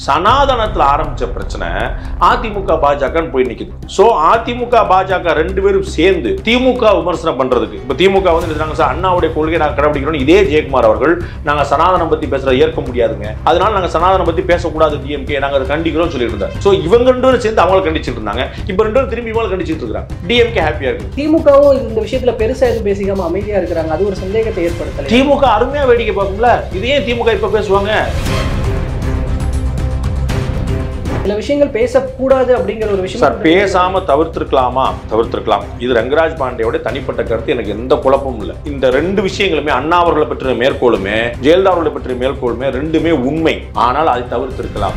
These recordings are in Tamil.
சனாதனத்துல ஆரம்பிச்ச பிரச்சனை அதிமுக பாஜக போய் நிக்குது சோ அதிமுக பாஜக ரெண்டு பேரும் சேர்ந்து திமுக விமர்சனம் பண்றதுக்கு இப்ப திமுக வந்து என்ன சொல்றாங்க, சார் அண்ணாவுடைய கொள்கையை நாங்க கடைபிடிக்கிறோம் இதே ஜெயக்குமார் அவர்கள் நாங்க சனாதனம் பத்தி பேசுறத ஏற்க முடியாதுங்க அதனால நாங்க சனாதனம் பத்தி பேசக்கூடாது டிஎம்கே நாங்க அதை கண்டிக்கிறோம் சொல்லிட்டு இருந்தாங்க சோ இவங்க ரெண்டு பேரும் சேர்ந்து அவங்களை கண்டிச்சிட்டு இருந்தாங்க இப்ப ரெண்டு பேரும் திரும்பி இவங்களை கண்டிச்சிட்டு இருக்காங்க டிஎம்கே ஹாப்பியா இருக்கு திமுகவும் இந்த விஷயத்துல பெருசா எதுவும் பேசிக்காம அமைதியா இருக்கிறாங்க அது ஒரு சந்தேகத்தை ஏற்படுத்தல திமுக அருமையா வேடிக்கை பார்க்கும்ல இது ஏன் திமுக இப்ப பேசுவாங்க சில விஷயங்கள் பேசக்கூடாது அப்படிங்கிற ஒரு விஷயம் சார் பேசாம தவிர்த்திருக்கலாமா தவிர்த்திருக்கலாம் இது ரங்கராஜ் பாண்டேயோட தனிப்பட்ட கருத்து எனக்கு எந்த குழப்பமும் இல்லை இந்த ரெண்டு விஷயங்களுமே அண்ணா அவர்களை பற்றிய மேற்கோளுமே ஜெயலலிதா அவர்களை பற்றிய மேற்கோளுமே ரெண்டுமே உண்மை ஆனால் அதை தவிர்த்திருக்கலாம்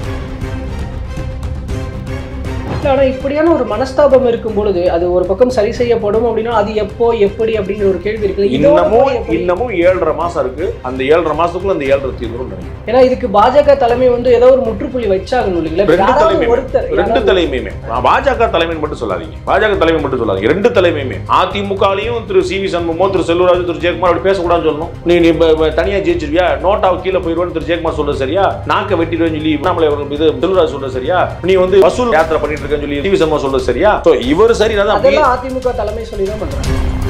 ஆனா இப்படியான ஒரு மனஸ்தாபம் இருக்கும் பொழுது அது ஒரு பக்கம் சரி செய்யப்படும் அப்படின்னா அது எப்போ எப்படி அப்படிங்கிற ஒரு கேள்வி இருக்கு இதோட இன்னமும் போய் எப்படி? இன்னமும் ஏழரை மாசம் இருக்கு அந்த ஏழரை மாசத்துக்குள்ள அந்த ஏழரை தீர்ந்துரும் நினைக்கிறேன் ஏன்னா இதுக்கு பாஜக தலைமை வந்து ஏதோ ஒரு முற்றுப்புள்ளி வச்சாகணும் இல்லைங்களா ரெண்டு யாராவது தலைமையுமே ஒருத்தர் ரெண்டு யாராவது- தலைமையுமே பாஜக தலைமை மட்டும் சொல்லாதீங்க பாஜக தலைமை மட்டும் சொல்லாதீங்க ரெண்டு தலைமையுமே அதிமுகலையும் திரு சி வி சண்முகமோ திரு செல்வராஜ் திரு ஜெயக்குமார் அப்படி பேசக்கூடாதுன்னு சொல்லணும் நீ நீ இப்ப- இப்ப தனியா ஜெயிச்சிருவியா நோட்டாவை கீழே போயிடுவேன்னு திரு ஜெயக்குமார் சொல்றது சரியா நாக்க வெட்டிடுவேன்னு சொல்லி அண்ணாமலை அவர்கள் இது செல்வராஜ் சொல்றது சரியா நீ வந்து வசூல் யாத்திரை பண்ணிட்டு இருக்கேன்னு சொல்லி சி வி சண்முகம் சொல்றது சரியா So, இவர் சரி நான் அப்படியே அதெல்லாம் அதிமுக தலைமை சொல்லி தான் பண்றாங்க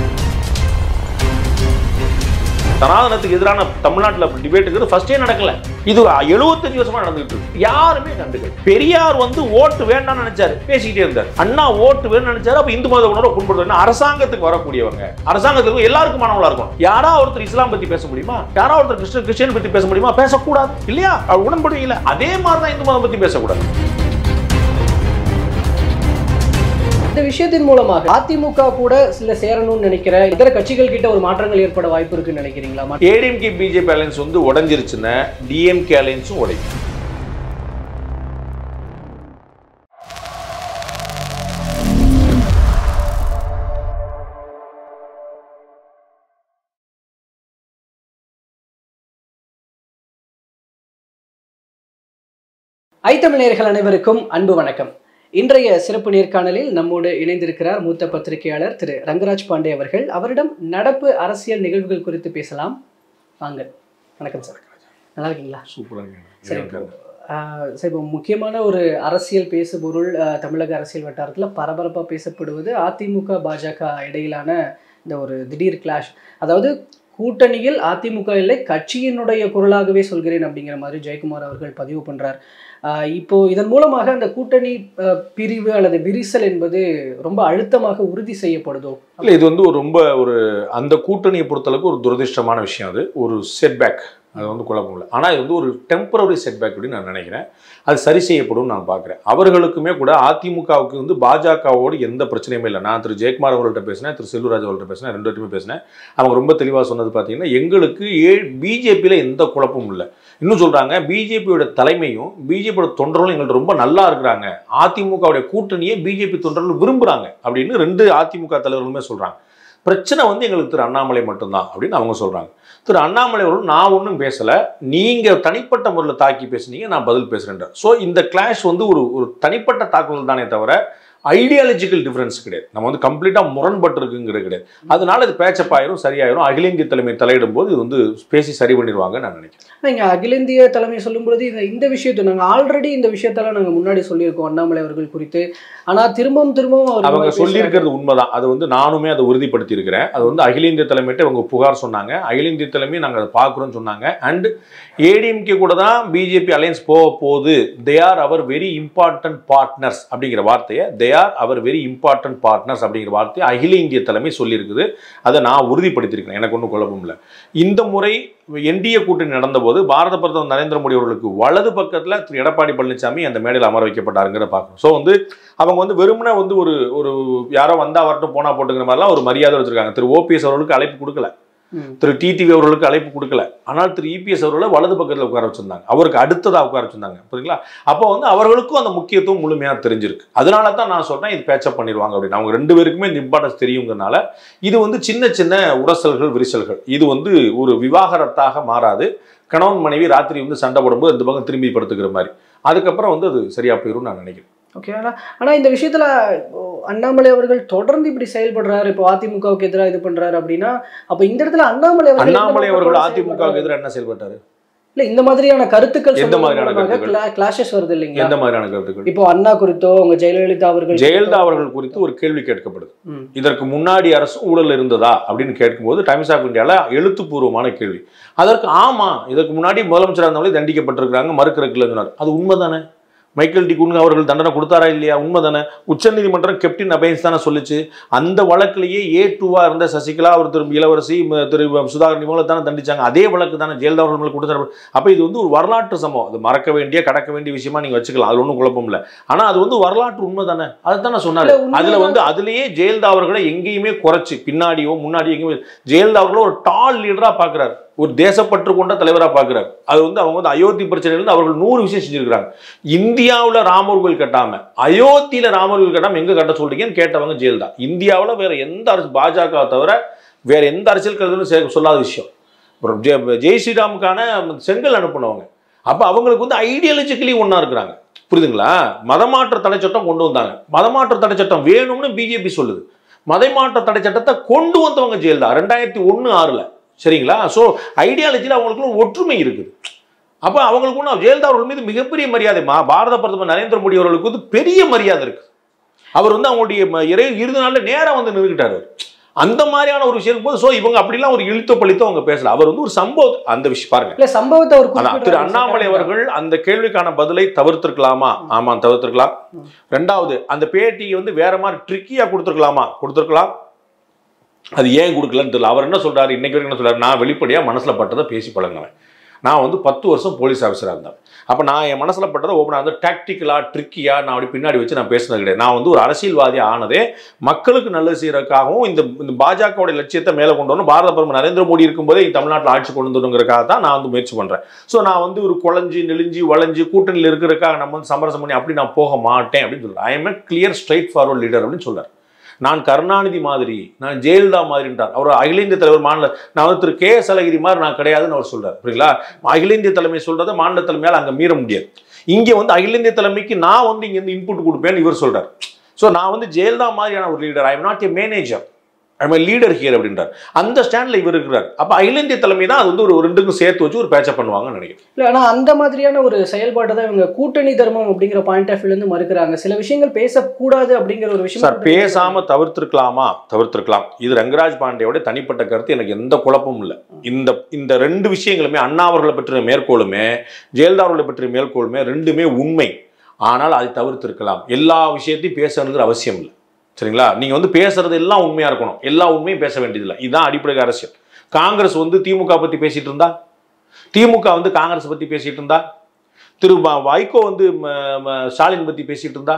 சனாதனத்துக்கு எதிரான தமிழ்நாட்டில் டிபேட்டுங்கிறது ஃபர்ஸ்டே நடக்கல இது எழுபத்தஞ்சு வருஷமா நடந்துகிட்டு இருக்கு யாருமே கண்டுக்கல பெரியார் வந்து ஓட்டு வேண்டாம்னு நினைச்சாரு பேசிக்கிட்டே இருந்தார் அண்ணா ஓட்டு வேணும்னு நினைச்சாரு அப்ப இந்து மத உணர்வை புண்படுத்த அரசாங்கத்துக்கு வரக்கூடியவங்க அரசாங்கத்துக்கு எல்லாருக்குமானவங்களா இருக்கும் யாரா ஒருத்தர் இஸ்லாம் பத்தி பேச முடியுமா யாரா ஒருத்தர் கிறிஸ்டியன் கிறிஸ்டியன் பத்தி பேச முடியுமா பேசக்கூடாது இல்லையா அவர் உடன்படுவீங்களா அதே மாதிரி தான் இந்து மதம் பத்தி பேசக்கூடாது இந்த விஷயத்தின் மூலமாக அதிமுக கூட சில சேரணும்னு நினைக்கிற இதர கட்சிகள் கிட்ட ஒரு மாற்றங்கள் ஏற்பட வாய்ப்பு இருக்குன்னு நினைக்கிறீங்களா மற்ற- ஏடிஎம்கே பிஜேபி அலையன்ஸ் வந்து உடஞ்சிருச்சுன்னா டிஎம்கே அலையன்ஸும் உடையும் ஐத்தமிழ் நேயர்கள் அனைவருக்கும் அன்பு வணக்கம் இன்றைய சிறப்பு நேர்காணலில் நம்மோடு இணைந்திருக்கிறார் மூத்த பத்திரிகையாளர் திரு ரங்கராஜ் பாண்டே அவர்கள் அவரிடம் நடப்பு அரசியல் நிகழ்வுகள் குறித்து பேசலாம் வாங்க வணக்கம் சார் நல்லா இருக்கீங்களா சரி இப்போ ஆஹ், சரி இப்போ முக்கியமான ஒரு அரசியல் பேசுபொருள் ஆஹ், தமிழக அரசியல் வட்டாரத்தில் பரபரப்பாக பேசப்படுவது அதிமுக பாஜக இடையிலான இந்த ஒரு திடீர் கிளாஷ் அதாவது கூட்டணியில் அதிமுக இல்லை கட்சியினுடைய குரலாகவே சொல்கிறேன் அப்படிங்கிற மாதிரி ஜெயக்குமார் அவர்கள் பதிவு பண்றார் ஆஹ், இப்போ இதன் மூலமாக அந்த கூட்டணி ஆஹ், பிரிவு அல்லது விரிசல் என்பது ரொம்ப அழுத்தமாக உறுதி செய்யப்படுதோ இல்லை இது வந்து ஒரு ரொம்ப ஒரு அந்த கூட்டணியை பொறுத்தளவுக்கு ஒரு துரதிர்ஷ்டமான விஷயம் அது ஒரு செட்பேக் அது வந்து குழப்பம் இல்லை ஆனால் இது வந்து ஒரு டெம்பரரி செட்பேக் அப்படின்னு நான் நினைக்கிறேன் அது சரி செய்யப்படும் நான் பார்க்குறேன் அவர்களுக்குமே கூட அதிமுகவுக்கு வந்து பாஜகவோடு எந்த பிரச்சனையுமே இல்லை நான் திரு ஜெயக்குமார் அவர்கள்ட்ட பேசினேன் திரு செல்வராஜ் அவர்கள்ட்ட பேசினேன் ரெண்டு பேருமே பேசினேன் அவங்க ரொம்ப தெளிவாக சொன்னது பார்த்தீங்கன்னா எங்களுக்கு ஏ பிஜேபியில் எந்த குழப்பமும் இல்லை இன்னும் சொல்கிறாங்க பிஜேபியோட தலைமையும் பிஜேபியோட தொண்டர்களும் எங்கள்ட்ட ரொம்ப நல்லா இருக்கிறாங்க அதிமுகவுடைய கூட்டணியை பிஜேபி தொண்டர்கள் விரும்புகிறாங்க அப்படின்னு ரெண்டு அதிமுக தலைவர்களுமே சொல்கிறாங்க பிரச்சனை வந்து எங்களுக்கு திரு அண்ணாமலை மட்டும்தான் அப்படின்னு அவங்க சொல்கிறாங்க திரு அண்ணாமலை அவர்கள் நான் ஒன்றும் பேசலை நீங்கள் தனிப்பட்ட முறையில் தாக்கி பேசுனீங்க நான் பதில் பேசுகிறேன் ஸோ இந்த கிளாஷ் வந்து ஒரு ஒரு தனிப்பட்ட தாக்குதல் தானே தவிர ஐடியாலஜிக்கல் டிஃபரன்ஸ் கிடையாது நம்ம வந்து கம்ப்ளீட்டாக முரண்பட்டு இருக்குங்கிறது கிடையாது அதனால இது பேச்சப் ஆயிரும் சரியாயிரும் அகில இந்திய தலைமை தலையிடும் போது இது வந்து பேசி சரி பண்ணிடுவாங்க நான் நினைக்கிறேன் நீங்க அகில இந்திய தலைமை சொல்லும் பொழுது இந்த இந்த விஷயத்தை நாங்க ஆல்ரெடி இந்த விஷயத்தெல்லாம் நாங்க முன்னாடி சொல்லியிருக்கோம் அண்ணாமலை அவர்கள் குறித்து ஆனா திரும்பவும் திரும்பவும் அவர் இந்த அவங்க மாதிரி பேசுறாங்க. சொல்லியிருக்கிறது உண்மைதான் அது வந்து நானுமே அதை உறுதிப்படுத்தி இருக்கிறேன் அது வந்து அகில இந்திய தலைமையிட்ட அவங்க புகார் சொன்னாங்க அகில இந்திய தலைமை நாங்கள் அதை பார்க்குறோம்னு சொன்னாங்க அண்ட் ஏடிஎம்கே கூட தான் பிஜேபி அலையன்ஸ் போக போகுது they are our very important partners அப்படிங்கிற வார்த்தையை they are our very important partners அப்படிங்கிற வார்த்தையை அகில இந்திய தலைமை சொல்லியிருக்குது அதை நான் உறுதிப்படுத்தியிருக்கிறேன் எனக்கு ஒன்றும் குழப்பம் இல்லை இந்த முறை என்டிஏ கூட்டணி நடந்தபோது பாரத பிரதமர் நரேந்திர மோடி அவர்களுக்கு வலது பக்கத்தில் திரு எடப்பாடி பழனிசாமி அந்த மேடையில் அமர வைக்கப்பட்டாருங்கிற பார்க்கணும் ஸோ வந்து அவங்க வந்து வெறுமனே வந்து ஒரு ஒரு யாரோ வந்தா வரட்டும் போனா போட்டுங்கிற மாதிரிலாம் ஒரு மரியாதை வச்சிருக்காங்க திரு ஓபிஎஸ் அவர்களுக்கு அழைப்பு கொடுக்கல ம். திரு டிடிவி அவர்களுக்கு அழைப்பு கொடுக்கல ஆனால் திரு இபிஎஸ் அவர்களை வலது பக்கத்தில் உட்கார வச்சிருந்தாங்க அவருக்கு அடுத்ததா உட்கார வச்சிருந்தாங்க புரியுங்களா அப்போ வந்து அவர்களுக்கும் அந்த முக்கியத்துவம் முழுமையா தெரிஞ்சிருக்கு அதனால தான் நான் சொல்றேன் இது பேச்சப் பண்ணிடுவாங்க அப்படின்னு அவங்க ரெண்டு பேருக்குமே இந்த இம்பார்ட்டன்ஸ் தெரியுங்கிறனால இது வந்து சின்ன சின்ன உரசல்கள் விரிசல்கள் இது வந்து ஒரு விவாகரத்தாக மாறாது கணவன் மனைவி ராத்திரி வந்து சண்டை போடும்போது இந்த பக்கம் திரும்பி படுத்துக்கிற மாதிரி அதுக்கப்புறம் வந்து அது சரியா போயிடும் நான் நினைக்கிறேன் ஓகே ஆனா ஆனா இந்த விஷயத்துல ஓ, அண்ணாமலை அவர்கள் தொடர்ந்து இப்படி செயல்படுறாரு இப்போ அதிமுகவுக்கு எதிராக இது பண்றாரு அப்படின்னா அப்ப இந்த இடத்துல அண்ணாமலை அவர்கள் எந்த அண்ணாமலை அவர்கள் நோக்கத்தோட அதிமுகவுக்கு செயல்படுறாரு? எதிராக என்ன செயல்பட்டாரு இல்ல இந்த மாதிரியான கருத்துக்கள் எந்த மாதிரியான கருத்துக்கள்? கிளாஷஸ் வருது இல்லைங்களா எந்த மாதிரியான கருத்துக்கள் இப்போ அண்ணா குறித்தோ உங்க ஜெயலலிதா அவர்கள் ஜெயலலிதா அவர்கள் குறித்து ஒரு கேள்வி கேட்கப்படுது ம். இதற்கு முன்னாடி அரசு ஊழல் இருந்ததா அப்படின்னு கேட்கும்போது டைம்ஸ் ஆஃப் இந்தியாவில் எழுத்துப்பூர்வமான கேள்வி அதற்கு ஆமா இதற்கு முன்னாடி முதலமைச்சராக இருந்தவங்களே தண்டிக்கப்பட்டிருக்கிறாங்க மறுக்கிறதுக்கு சொன்னார் அது உண்மைதானே மைக்கேல் டி குன்கு அவர்கள் தண்டனை கொடுத்தாரா இல்லையா உண்மைதானே உச்சநீதிமன்றம் கெப்டின் அபைன்ஸ் தானே சொல்லுச்சு அந்த வழக்கிலேயே ஏ டூவா இருந்த சசிகலா அவர் திரு இளவரசி ம, திரு சுதாகர் நிமலை தானே தண்டிச்சாங்க அதே வழக்கு தானே ஜெயலலிதா அவர்கள் மேல கொடுத்தாரு அப்போ இது வந்து ஒரு வரலாற்று சம்பவம் அது மறக்க வேண்டிய கடக்க வேண்டிய விஷயமா நீங்க வச்சுக்கலாம் அது ஒன்றும் குழப்பம் இல்லை ஆனா அது வந்து வரலாற்று உண்மை தானே அதுதானே சொன்னாரு இல்ல, உண்மைதான். அதுல வந்து அதுலயே ஜெயலலிதா அவர்களை எங்கேயுமே குறைச்சு பின்னாடியோ முன்னாடியோ எங்கேயுமே ஜெயலலிதா அவர்களை ஒரு டால் லீடரா பாக்குறாரு ஒரு தேசப்பற்று கொண்ட தலைவரா பாக்குறாரு அது வந்து அவங்க வந்து அயோத்தி பிரச்சனையில இருந்து அவர்கள் நூறு விஷயம் செஞ்சிருக்காங்க இந்தியாவுல ராமர் கோயில் கட்டாம அயோத்தியில ராமர் கோயில் கட்டாம எங்க கட்ட சொல்றீங்கன்னு கேட்டவங்க ஜெயலலிதா இந்தியாவுல வேற எந்த அரசு பாஜக தவிர வேற எந்த அரசியல் கருத்தும் சே- சொல்லாத விஷயம் அப்புறம் ஜெய- ஜெய் ஸ்ரீராமுக்கான செங்கல் அனுப்புனவங்க அப்ப அவங்களுக்கு வந்து ஐடியாலஜிக்கலி ஒண்ணா இருக்கிறாங்க புரியுதுங்களா மதமாற்ற தடை சட்டம் கொண்டு வந்தாங்க மதமாற்ற தடை சட்டம் வேணும்னு பிஜேபி சொல்லுது மதமாற்ற தடை சட்டத்தை கொண்டு வந்தவங்க ஜெயலலிதா ரெண்டாயிரத்தி ஒன்று ஆறுல சரிங்களா ஸோ ஐடியாலஜியில் அவங்களுக்குள்ள ஒரு ஒற்றுமை இருக்குது அப்போ அவங்களுக்கு ஒன்றும் ஜெயலலிதா அவர்கள் மீது மிகப்பெரிய மரியாதை மா பாரத பிரதமர் நரேந்திர மோடி அவர்களுக்கு வந்து பெரிய மரியாதை இருக்கு அவர் வந்து அவங்களுடைய ம- இறை இறுதி நாளில் நேராக வந்து நின்றுக்கிட்டாரு அவர். அந்த மாதிரியான ஒரு விஷயம் போது ஸோ இவங்க அப்படிலாம் ஒரு இழுத்த பழித்தோ அவங்க பேசல அவர் வந்து ஒரு சம்பவம் அந்த விஷயம் பாருங்க இல்ல சம்பவத்தை அவர் அதான் திரு குறிப்பிடுறாரு. அண்ணாமலை அவர்கள் அந்த கேள்விக்கான பதிலை தவிர்த்திருக்கலாமா ஆமா தவிர்த்திருக்கலாம் ரெண்டாவது அந்த பேட்டியை வந்து வேற மாதிரி ட்ரிக்கியா கொடுத்துருக்கலாமா கொடுத்துருக்கலாம் அது ஏன் கொடுக்கலன்னு தெரியல அவர் என்ன சொல்றாரு இன்னைக்கு வரைக்கும் என்ன சொல்றாரு நான் வெளிப்படையா மனசுல பட்டதை பேசி பழங்கினேன் நான் வந்து பத்து வருஷம் போலீஸ் ஆஃபீஸராக இருந்தேன் அப்போ நான் என் மனசில் பட்டதை ஓப்பனாக வந்து டாக்டிக்கலாக ட்ரிக்கியாக நான் அப்படி பின்னாடி வச்சு நான் பேசினது கிடையாது நான் வந்து ஒரு அரசியல்வாதி ஆனதே மக்களுக்கு நல்லது செய்யறதுக்காகவும் இந்த இந்த பாஜகவுடைய லட்சியத்தை மேலே கொண்டு வரணும் பாரத பிரதமர் நரேந்திர மோடி இருக்கும்போதே இந்த தமிழ்நாட்டில் ஆட்சி கொண்டு வந்துருங்கிறதுக்காக தான் நான் வந்து முயற்சி பண்ணுறேன் ஸோ நான் வந்து ஒரு குழஞ்சி நெளிஞ்சி வளைஞ்சு கூட்டணியில் இருக்கிறதுக்காக நம்ம வந்து சமரசம் பண்ணி அப்படி நான் போக மாட்டேன் அப்படின்னு சொல்கிறேன் I am a clear straightforward leader அப்படின்னு சொல்றாரு நான் கருணாநிதி மாதிரி நான் ஜெயலலிதா மாதிரின்றார் அவர் அகில இந்திய தலைவர் மாநில நான் வந்து திரு கே எஸ் அழகிரி மாதிரி நான் கிடையாதுன்னு அவர் சொல்றாரு புரியுங்களா அகில இந்திய தலைமை சொல்றதை மாநில தலைமையால் அங்கே மீற முடியாது இங்கே வந்து அகில இந்திய தலைமைக்கு நான் வந்து இங்க இருந்து இன்புட் கொடுப்பேன்னு இவர் சொல்றாரு ஸோ நான் வந்து ஜெயலலிதா மாதிரியான ஒரு leader I am not a manager I am leader here அப்படின்றார் அந்த ஸ்டாண்ட்ல இவர் இருக்கிறார் அப்போ அகில இந்திய தலைமை தான் அது வந்து ஒரு ரெண்டுக்கும் சேர்த்து வச்சு ஒரு பேச்சப் பண்ணுவாங்கன்னு நினைக்கிறேன் இல்ல ஆனா அந்த மாதிரியான ஒரு செயல்பாட்டை தான் இவங்க கூட்டணி தர்மம் அப்படிங்கிற பாயிண்ட் ஆஃப் வியூல இருந்து மறுக்கிறாங்க சில விஷயங்கள் பேசக்கூடாது அப்படிங்கிற ஒரு விஷயம் சார் பேசாம தவிர்த்திருக்கலாமா தவிர்த்திருக்கலாம் இது ரங்கராஜ் பாண்டேயோட தனிப்பட்ட கருத்து எனக்கு எந்த குழப்பமும் இல்லை இந்த இந்த ரெண்டு விஷயங்களுமே அண்ணா அவர்களை பற்றிய மேற்கோளுமே ஜெயலலிதா அவர்களை பற்றிய மேற்கோளுமே ரெண்டுமே உண்மை ஆனால் அதை தவிர்த்திருக்கலாம் எல்லா விஷயத்தையும் பேசணுங்கிற அவசியம் இல்லை சரிங்களா நீங்க வந்து பேசுறது எல்லாம் உண்மையா இருக்கணும் எல்லா உண்மையும் பேச வேண்டியதில்லை இதுதான் அடிப்படை அரசியல் காங்கிரஸ் வந்து திமுக பத்தி பேசிட்டு இருந்தா திமுக வந்து காங்கிரஸ் பத்தி பேசிட்டு இருந்தா திரு வ- வைகோ வந்து ம- ம- ஸ்டாலின் பத்தி பேசிட்டு இருந்தா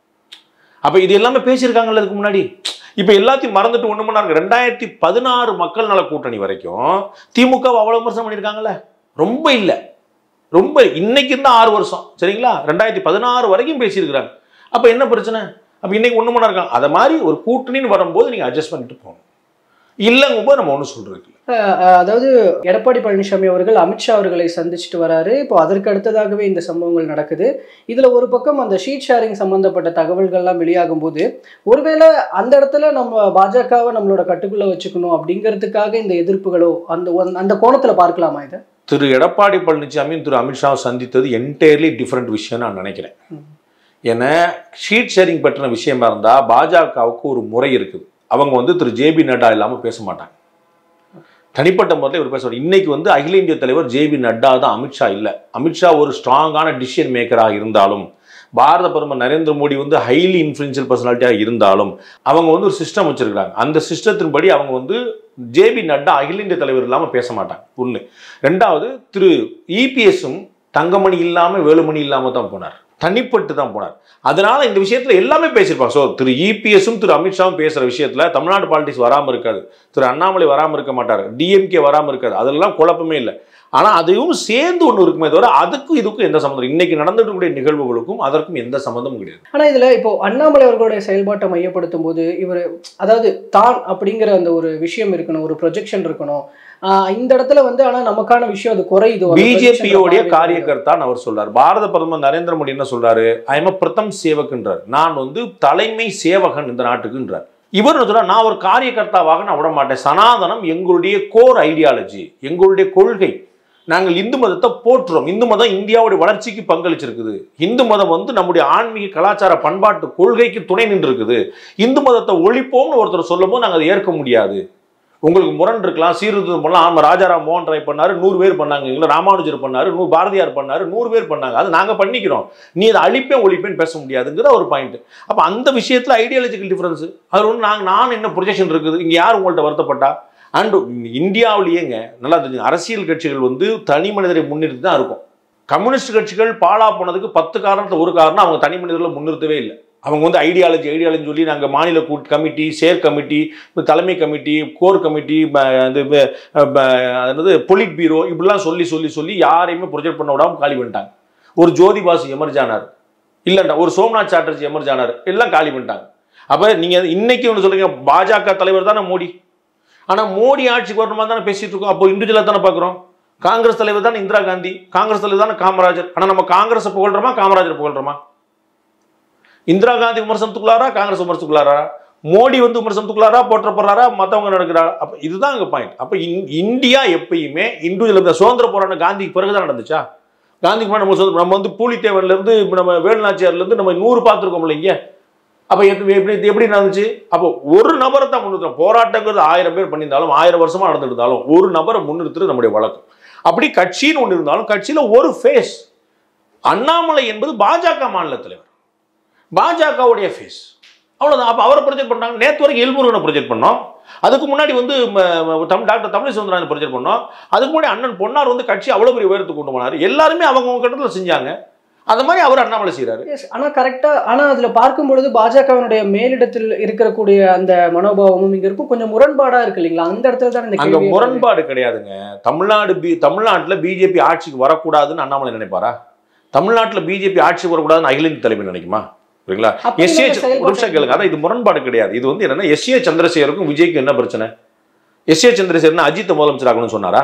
அப்ப இது எல்லாமே பேசியிருக்காங்கல்ல இதுக்கு முன்னாடி இப்ப எல்லாத்தையும் மறந்துட்டு ஒண்ணு பண்ணாங்க ரெண்டாயிரத்தி பதினாறு மக்கள் நல கூட்டணி வரைக்கும் திமுக அவ்வளவு விமர்சனம் பண்ணியிருக்காங்கல்ல ரொம்ப இல்ல ரொம்ப இன்னைக்கு இருந்தா ஆறு வருஷம் சரிங்களா ரெண்டாயிரத்தி பதினாறு வரைக்கும் பேசியிருக்கிறாங்க அப்ப என்ன பிரச்சனை அப்ப இன்னைக்கு ஒண்ணு பண்ண இருக்காங்க அதை மாதிரி ஒரு கூட்டணின்னு வரும்போது நீங்க அட்ஜஸ்ட் பண்ணிட்டு போகணும் இல்லைங்கும்போது நம்ம ஒன்றும் சொல்றது இல்லை அஹ் அதாவது எடப்பாடி பழனிசாமி அவர்கள் அமித்ஷா அவர்களை சந்திச்சுட்டு வராரு இப்போ அதற்கு அடுத்ததாகவே இந்த சம்பவங்கள் நடக்குது இதுல ஒரு பக்கம் அந்த ஷீட் ஷேரிங் சம்பந்தப்பட்ட தகவல்கள்லாம் வெளியாகும் போது ஒருவேளை அந்த இடத்துல நம்ம பாஜகவை நம்மளோட கட்டுக்குள்ள வச்சுக்கணும் அப்படிங்கிறதுக்காக இந்த எதிர்ப்புகளோ அந்த ஒன்- அந்த கோணத்துல பார்க்கலாமா இதை திரு எடப்பாடி பழனிசாமியும் திரு அமித்ஷாவை சந்தித்தது என்டையர்லி டிஃப்ரெண்ட் விஷயம் நான் நினைக்கிறேன் ம். ஏன்னா ஷீட் ஷேரிங் பற்றின விஷயமா இருந்தால் பாஜகவுக்கு ஒரு முறை இருக்குது அவங்க வந்து திரு ஜேபி நட்டா இல்லாமல் பேச மாட்டாங்க தனிப்பட்ட முறையில் இவர் பேசுவார் இன்னைக்கு வந்து அகில இந்திய தலைவர் ஜேபி நட்டா தான் அமித்ஷா இல்லை அமித்ஷா ஒரு ஸ்ட்ராங்கான டிசிஷன் மேக்கராக இருந்தாலும் பாரத பிரதமர் நரேந்திர மோடி வந்து ஹைலி இன்ஃப்ளூயன்ஷியல் பர்சனாலிட்டியாக இருந்தாலும் அவங்க வந்து ஒரு சிஸ்டம் வச்சிருக்காங்க அந்த சிஸ்டத்தின்படி அவங்க வந்து ஜேபி நட்டா அகில இந்திய தலைவர் இல்லாமல் பேச மாட்டாங்க ஒன்று ரெண்டாவது திரு இபிஎஸும் தங்கமணி இல்லாமல் வேலுமணி இல்லாமல் தான் போனார் தனிப்பட்டு தான் போனார் அதனால இந்த விஷயத்துல எல்லாமே பேசியிருப்பாங்க ஸோ திரு இபிஎஸும் திரு அமித்ஷாவும் பேசுற விஷயத்துல தமிழ்நாடு பாலிடிக்ஸ் வராமல் இருக்காது திரு அண்ணாமலை வராமல் இருக்க மாட்டார் டிஎம்கே வராமல் இருக்காது அதெல்லாம் குழப்பமே இல்லை ஆனா அதையும் சேர்ந்து ஒன்று இருக்குமே தவிர அதுக்கும் இதுக்கும் எந்த சம்மந்தம் இன்னைக்கு நடந்துட்டு இருக்கக்கூடிய நிகழ்வுகளுக்கும் அதற்கும் எந்த சம்மந்தமும் கிடையாது ஆனா இதுல இப்போ அண்ணாமலை அவர்களுடைய செயல்பாட்டை மையப்படுத்தும் போது இவர் அதாவது தான் அப்படிங்கிற அந்த ஒரு விஷயம் இருக்கணும் ஒரு ப்ரொஜெக்ஷன் இருக்கணும் ஆஹ் இந்த இடத்துல வந்து ஆனா நமக்கான விஷயம் அது குறையுது அந்த பிஜேபியோடைய projection காரியகர்த்தான் அவர் சொல்றார் பாரத பிரதமர் நரேந்திர மோடி என்ன சொல்றாரு ஐ எம் பிரதம் சேவக்ன்றார் நான் வந்து தலைமை சேவகன் இந்த நாட்டுக்குன்றார் இவர் என்ன சொல்றார் நான் ஒரு காரியகர்த்தாவாக நான் விட மாட்டேன் சனாதனம் எங்களுடைய கோர் ஐடியாலஜி எங்களுடைய கொள்கை நாங்கள் இந்து மதத்தை போற்றுறோம் இந்து மதம் இந்தியாவுடைய வளர்ச்சிக்கு பங்களிச்சிருக்குது இந்து மதம் வந்து நம்முடைய ஆன்மீக கலாச்சார பண்பாட்டு கொள்கைக்கு துணை நின்று இருக்குது இந்து மதத்தை ஒழிப்போம்னு ஒருத்தர் சொல்லும் போது நாங்கள் அதை ஏற்க முடியாது உங்களுக்கு முரண் இருக்கலாம் சீர்திருத்தம் பண்ணலாம் ஆமா ராஜாராம் மோகன் ராய் பண்ணாரு நூறு பேர் பண்ணாங்க இல்லை ராமானுஜர் பண்ணாரு நூறு பாரதியார் பண்ணாரு நூறு பேர் பண்ணாங்க அது நாங்கள் பண்ணிக்கிறோம் நீ அதை அழிப்பேன் ஒழிப்பேன் பேச முடியாதுங்கிற ஒரு பாயிண்ட் அப்போ அந்த விஷயத்தில் ஐடியாலஜிக்கல் டிஃபரன்ஸ் அது ஒன்று நாங்கள் நான் என்ன ப்ரொஜெக்ஷன் இருக்குது இங்கே யார் உங்கள்கிட்ட வருத்தப்பட்டா அண்ட் இந்தியாவிலேயேங்க நல்லா தெரிஞ்சுங்க அரசியல் கட்சிகள் வந்து தனி மனிதரை முன்னிறுத்தி தான் இருக்கும் கம்யூனிஸ்ட் கட்சிகள் பாழா போனதுக்கு பத்து காரணத்தை ஒரு காரணம் அவங்க தனி மனிதர்களை முன்னிறுத்தவே இல்லை அவங்க வந்து ஐடியாலஜி ஐடியாலஜி சொல்லி நாங்கள் மாநில கூட் கமிட்டி சேர் கமிட்டி தலைமை கமிட்டி கோர் கமிட்டி அது ப- ப- அதாவது பொலிட் பீரோ இப்படிலாம் சொல்லி சொல்லி சொல்லி யாரையுமே ப்ரொஜெக்ட் பண்ண விடாம காலி பண்ணிட்டாங்க ஒரு ஜோதி பாசு எமர்ஜ் ஆனார் இல்லைண்டா ஒரு சோம்நாத் சாட்டர்ஜி எமர்ஜ் ஆனார் எல்லாம் காலி பண்ணிட்டாங்க அப்போ நீங்கள் இன்னைக்கு ஒன்று சொல்றீங்க பாஜக தலைவர் தானே மோடி ஆனால் மோடி ஆட்சிக்கு வரணுமா தானே பேசிட்டு இருக்கோம் அப்போ இண்டிவிஜுவலாக தானே பார்க்குறோம் காங்கிரஸ் தலைவர் தானே இந்திரா காந்தி காங்கிரஸ் தலைவர் தானே காமராஜர் ஆனால் நம்ம காங்கிரஸை புகழ்றோமா காமராஜர் புகழ்றோமா இந்திரா காந்தி விமர்சனத்துக்குள்ளாரா காங்கிரஸ் விமர்சனத்துக்குள்ளாரா மோடி வந்து விமர்சனத்துக்குள்ளாரா போற்றப்படுறாரா மற்றவங்க நடக்கிறாரா அப்போ இதுதான் அங்கே பாயிண்ட் அப்போ இந்தியா எப்பயுமே இண்டிவிஜுவல் இந்த சுதந்திர போராட்டம் காந்திக்கு பிறகு தான் நடந்துச்சா காந்திக்கு முன்னாடி நம்ம சுதந்திரம் நம்ம வந்து பூலித்தேவன்லேருந்து இப்போ நம்ம வேலுநாச்சியார்லேருந்து நம்ம நூறு பார்த்துருக்கோம் இல்லைங்க அப்போ எப்படி எப்படி இது எப்படி நடந்துச்சு அப்போ ஒரு நபரை தான் முன்னிறுத்தணும் போராட்டங்கிறது ஆயிரம் பேர் பண்ணியிருந்தாலும் ஆயிரம் வருஷமா நடந்துட்டு இருந்தாலும் ஒரு நபரை முன்னிறுத்துறது நம்முடைய வழக்கம் அப்படி கட்சின்னு ஒன்று இருந்தாலும் கட்சியில் ஒரு ஃபேஸ் அண்ணாமலை என்பது பாஜக மாநில தலைவர் பாஜகவுடைய ஃபேஸ் அவ்வளோதான் அப்போ அவரை ப்ரொஜெக்ட் பண்ணாங்க நேற்று வரைக்கும் எல்முருகனை ப்ரொஜெக்ட் பண்ணோம் அதுக்கு முன்னாடி வந்து ம, ம, தம் டாக்டர் தமிழ் சவுந்தரராஜன் ப்ரொஜெக்ட் பண்ணோம் அதுக்கு முன்னாடி அண்ணன் பொன்னார் வந்து கட்சி அவ்வளோ பெரிய உயரத்துக்கு கொண்டு போனார் எல்லாருமே அவங்க கட்டத்தில் செஞ்சாங்க அந்த மாதிரி அவர் அண்ணாமலை செய்கிறாரு Yes, ஆனா கரெக்டா ஆனா அதுல பார்க்கும் பொழுது பாஜகவினுடைய மேலிடத்தில் இருக்கக்கூடிய அந்த மனோபாவமும் இங்க இருக்கும் கொஞ்சம் முரண்பாடா இருக்கு இல்லைங்களா அந்த இடத்துல தான் இந்த அங்க கேள்வி முரண்பாடு கிடையாதுங்க தமிழ்நாடு பி தமிழ்நாட்டில் பிஜேபி ஆட்சிக்கு வரக்கூடாதுன்னு அண்ணாமலை நினைப்பாரா தமிழ்நாட்டில் பிஜேபி ஆட்சிக்கு வரக்கூடாதுன்னு அகில இந்திய தலைமை நினைக்குமா சரிங்களா அப்படி எஸ் ஏ நம்ம செயல்பாடு ஒரு நிமிஷம் கேளுங்க அதான் இது முரண்பாடு கிடையாது இது வந்து என்னன்னா எஸ் ஏ சந்திரசேகருக்கும் விஜய்க்கும் என்ன பிரச்சனை எஸ் ஏ சந்திரசேகர்னா அஜித் முதலமைச்சர் ஆகணும்னு சொன்னாரா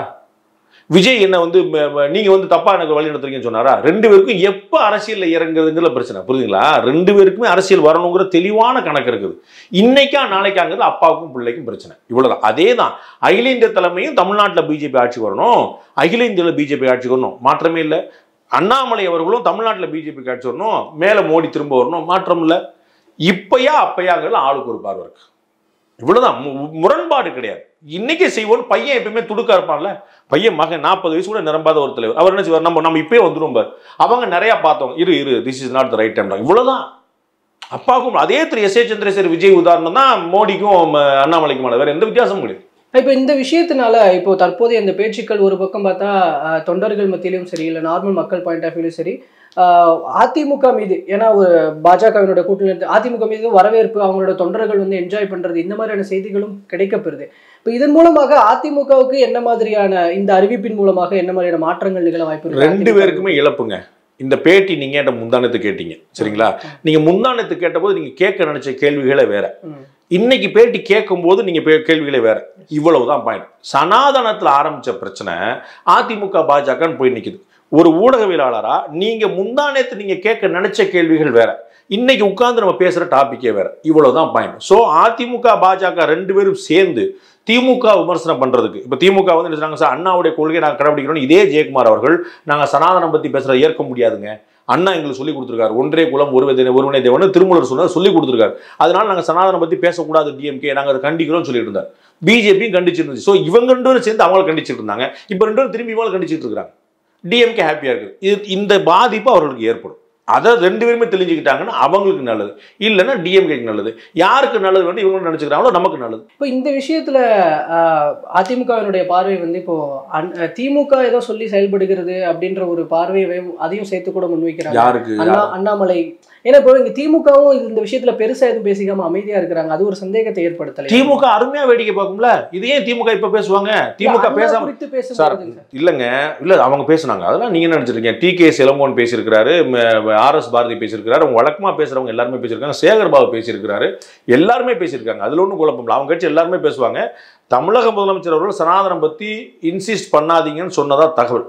விஜய் என்ன வந்து ம- ம- நீங்க வந்து தப்பா எனக்கு வழி நடத்துறீங்கன்னு சொன்னாரா ரெண்டு பேருக்கும் எப்ப அரசியல்ல இறங்குறதுங்கிற பிரச்சனை புரியுதுங்களா ரெண்டு பேருக்குமே அரசியல் வரணுங்கிற தெளிவான கணக்கு இருக்குது இன்னைக்கா நாளைக்காங்கிறது அப்பாவுக்கும் பிள்ளைக்கும் பிரச்சனை இவ்வளவுதான் அதே தான் அகில இந்திய தலைமையும் தமிழ்நாட்டில் பிஜேபி ஆட்சி வரணும் அகில இந்தியாவில் பிஜேபி ஆட்சி வரணும் மாற்றமே இல்லை அண்ணாமலை அவர்களும் தமிழ்நாட்டில் பிஜேபி ஆட்சி வரணும் மேலே மோடி திரும்ப வரணும் மாற்றம் இல்லை இப்பயா அப்பயாங்கிறது ஆளுக்கு ஒரு பார்வை இருக்கு இவ்வளவுதான் மு- முரண்பாடு கிடையாது இன்னைக்கு செய்வோம் பையன் எப்பயுமே துடுக்கா இருப்பான்ல பையன் மகன் நாற்பது வயசு கூட நிரம்பாத ஒரு தலைவர் அவர் என்ன செய்வார் நம்ம நம்ம இப்பயே வந்துரும் பார் அவங்க நிறைய பார்த்தோம் இரு இரு this is not the right time இவ்வளவுதான் அப்பாவுக்கும் அதே திரு எஸ் ஏ சந்திரசேகர் விஜய் உதாரணம் தான் மோடிக்கும் ம, அண்ணாமலைக்குமான வேற எந்த வித்தியாசமும் கிடையாது இப்போ இந்த விஷயத்தினால இப்போ தற்போதைய இந்த பேச்சுக்கள் ஒரு பக்கம் பார்த்தா அஹ், தொண்டர்கள் மத்தியிலும் சரி இல்லை நார்மல் மக்கள் பாயிண்ட் ஆஃப் வியூலும் சரி அஹ், அதிமுக மீது ஏன்னா ஒரு பாஜகவினோட கூட்டணி அதிமுக மீது வரவேற்பு அவங்களோட தொண்டர்கள் வந்து என்ஜாய் பண்றது இந்த மாதிரியான செய்திகளும் கிடைக்கப்பெறுது இப்போ இதன் மூலமாக அதிமுகவுக்கு என்ன மாதிரியான இந்த அறிவிப்பின் மூலமாக என்ன மாதிரியான மாற்றங்கள் நிகழ வாய்ப்பு இருக்கு? ரெண்டு அதிமுக பேருக்குமே இழப்புங்க இந்த பேட்டி நீங்க என்கிட்ட முந்தானத்து கேட்டீங்க சரிங்களா நீங்க முந்தானத்து கேட்டபோது நீங்க கேட்க நினைச்ச கேள்விகளே வேற ம். இன்னைக்கு பேட்டி கேட்கும்போது நீங்க பே- கேள்விகளே வேற இவ்வளவுதான் பாயிண்ட் சனாதனத்துல ஆரம்பிச்ச பிரச்சனை அதிமுக பாஜகன்னு போய் நிக்குது ஒரு ஊடகவியலாளரா நீங்க முந்தானத்து நீங்க கேட்க நினைச்ச கேள்விகள் வேற இன்னைக்கு உட்கார்ந்து நம்ம பேசுற டாபிக்கே வேற இவ்வளவுதான் பாயிண்ட் ஸோ அதிமுக பாஜக ரெண்டு பேரும் சேர்ந்து திமுக விமர்சனம் பண்றதுக்கு இப்போ திமுக வந்து என்ன சொல்றாங்க சார் அண்ணாவுடைய கொள்கையை நாங்கள் கடைபிடிக்கிறோம் இதே ஜெயக்குமார் அவர்கள் நாங்கள் சனாதனம் பத்தி பேசுறத ஏற்க முடியாதுங்க அண்ணா எங்களுக்கு சொல்லி கொடுத்துருக்காரு ஒன்றே குலம் ஒருவதே ஒருவனே தேவன் திருமூலர் சொன்னார் சொல்லி கொடுத்துருக்காரு அதனால நாங்கள் சனாதனம் பத்தி பேசக்கூடாது டிஎம்கே நாங்கள் அதை கண்டிக்கிறோம்னு சொல்லிட்டு இருந்தார் பிஜேபியும் கண்டிச்சிருந்துச்சு ஸோ இவங்க ரெண்டு பேரும் சேர்ந்து அவங்கள கண்டிச்சிட்டு இருந்தாங்க இப்போ ரெண்டு பேரும் திரும்பி இவங்களை கண்டிச்சிட்டு இருக்காங்க டிஎம்கே ஹாப்பியாக இருக்குது இது இந்த பாதிப்பு அவர்களுக்கு ஏற்படும் அதை ரெண்டு பேருமே தெரிஞ்சுக்கிட்டாங்கன்னா அவங்களுக்கு நல்லது இல்லைன்னா டிஎம்கேக்கு நல்லது யாருக்கு நல்லது வேணும் இவங்க நினச்சிக்கிறாங்களோ நமக்கு நல்லது இப்போ இந்த விஷயத்துல ஆஹ், அதிமுகவினுடைய பார்வை வந்து இப்போ அன்- அஹ், திமுக ஏதோ சொல்லி செயல்படுகிறது அப்படின்ற ஒரு பார்வையை அதையும் சேர்த்து கூட முன்வைக்கிறாங்க யாருக்கு அண்ணா அண்ணாமலை ஏன்னா இப்போ இங்க திமுகவும் இந்த விஷயத்துல பெருசா எதுவும் பேசிக்காம அமைதியா இருக்கிறாங்க அது ஒரு சந்தேகத்தை ஏற்படுத்தல திமுக அருமையா வேடிக்கை பார்க்கும்ல இது ஏன் திமுக இப்ப பேசுவாங்க திமுக அண்ணா பேசாம குறித்து சார் பேசும்போது இல்லைங்க இல்ல அவங்க பேசுனாங்க அதெல்லாம் நீங்க என்ன நினைச்சிருக்கீங்க டி கே செலமோன் பேசியிருக்கிறாரு ஆர் எஸ் பாரதி பேசியிருக்கிறாரு அவங்க வழக்கமா பேசுறவங்க எல்லாருமே பேசியிருக்காங்க சேகர் பாபு பேசியிருக்கிறாரு எல்லாருமே பேசியிருக்காங்க அதுல ஒன்றும் குழப்பம் இல்லை அவங்க கட்சி எல்லாருமே பேசுவாங்க தமிழக முதலமைச்சர் அவர்கள் சனாதனம் பத்தி இன்சிஸ்ட் பண்ணாதீங்கன்னு சொன்னதா தகவல்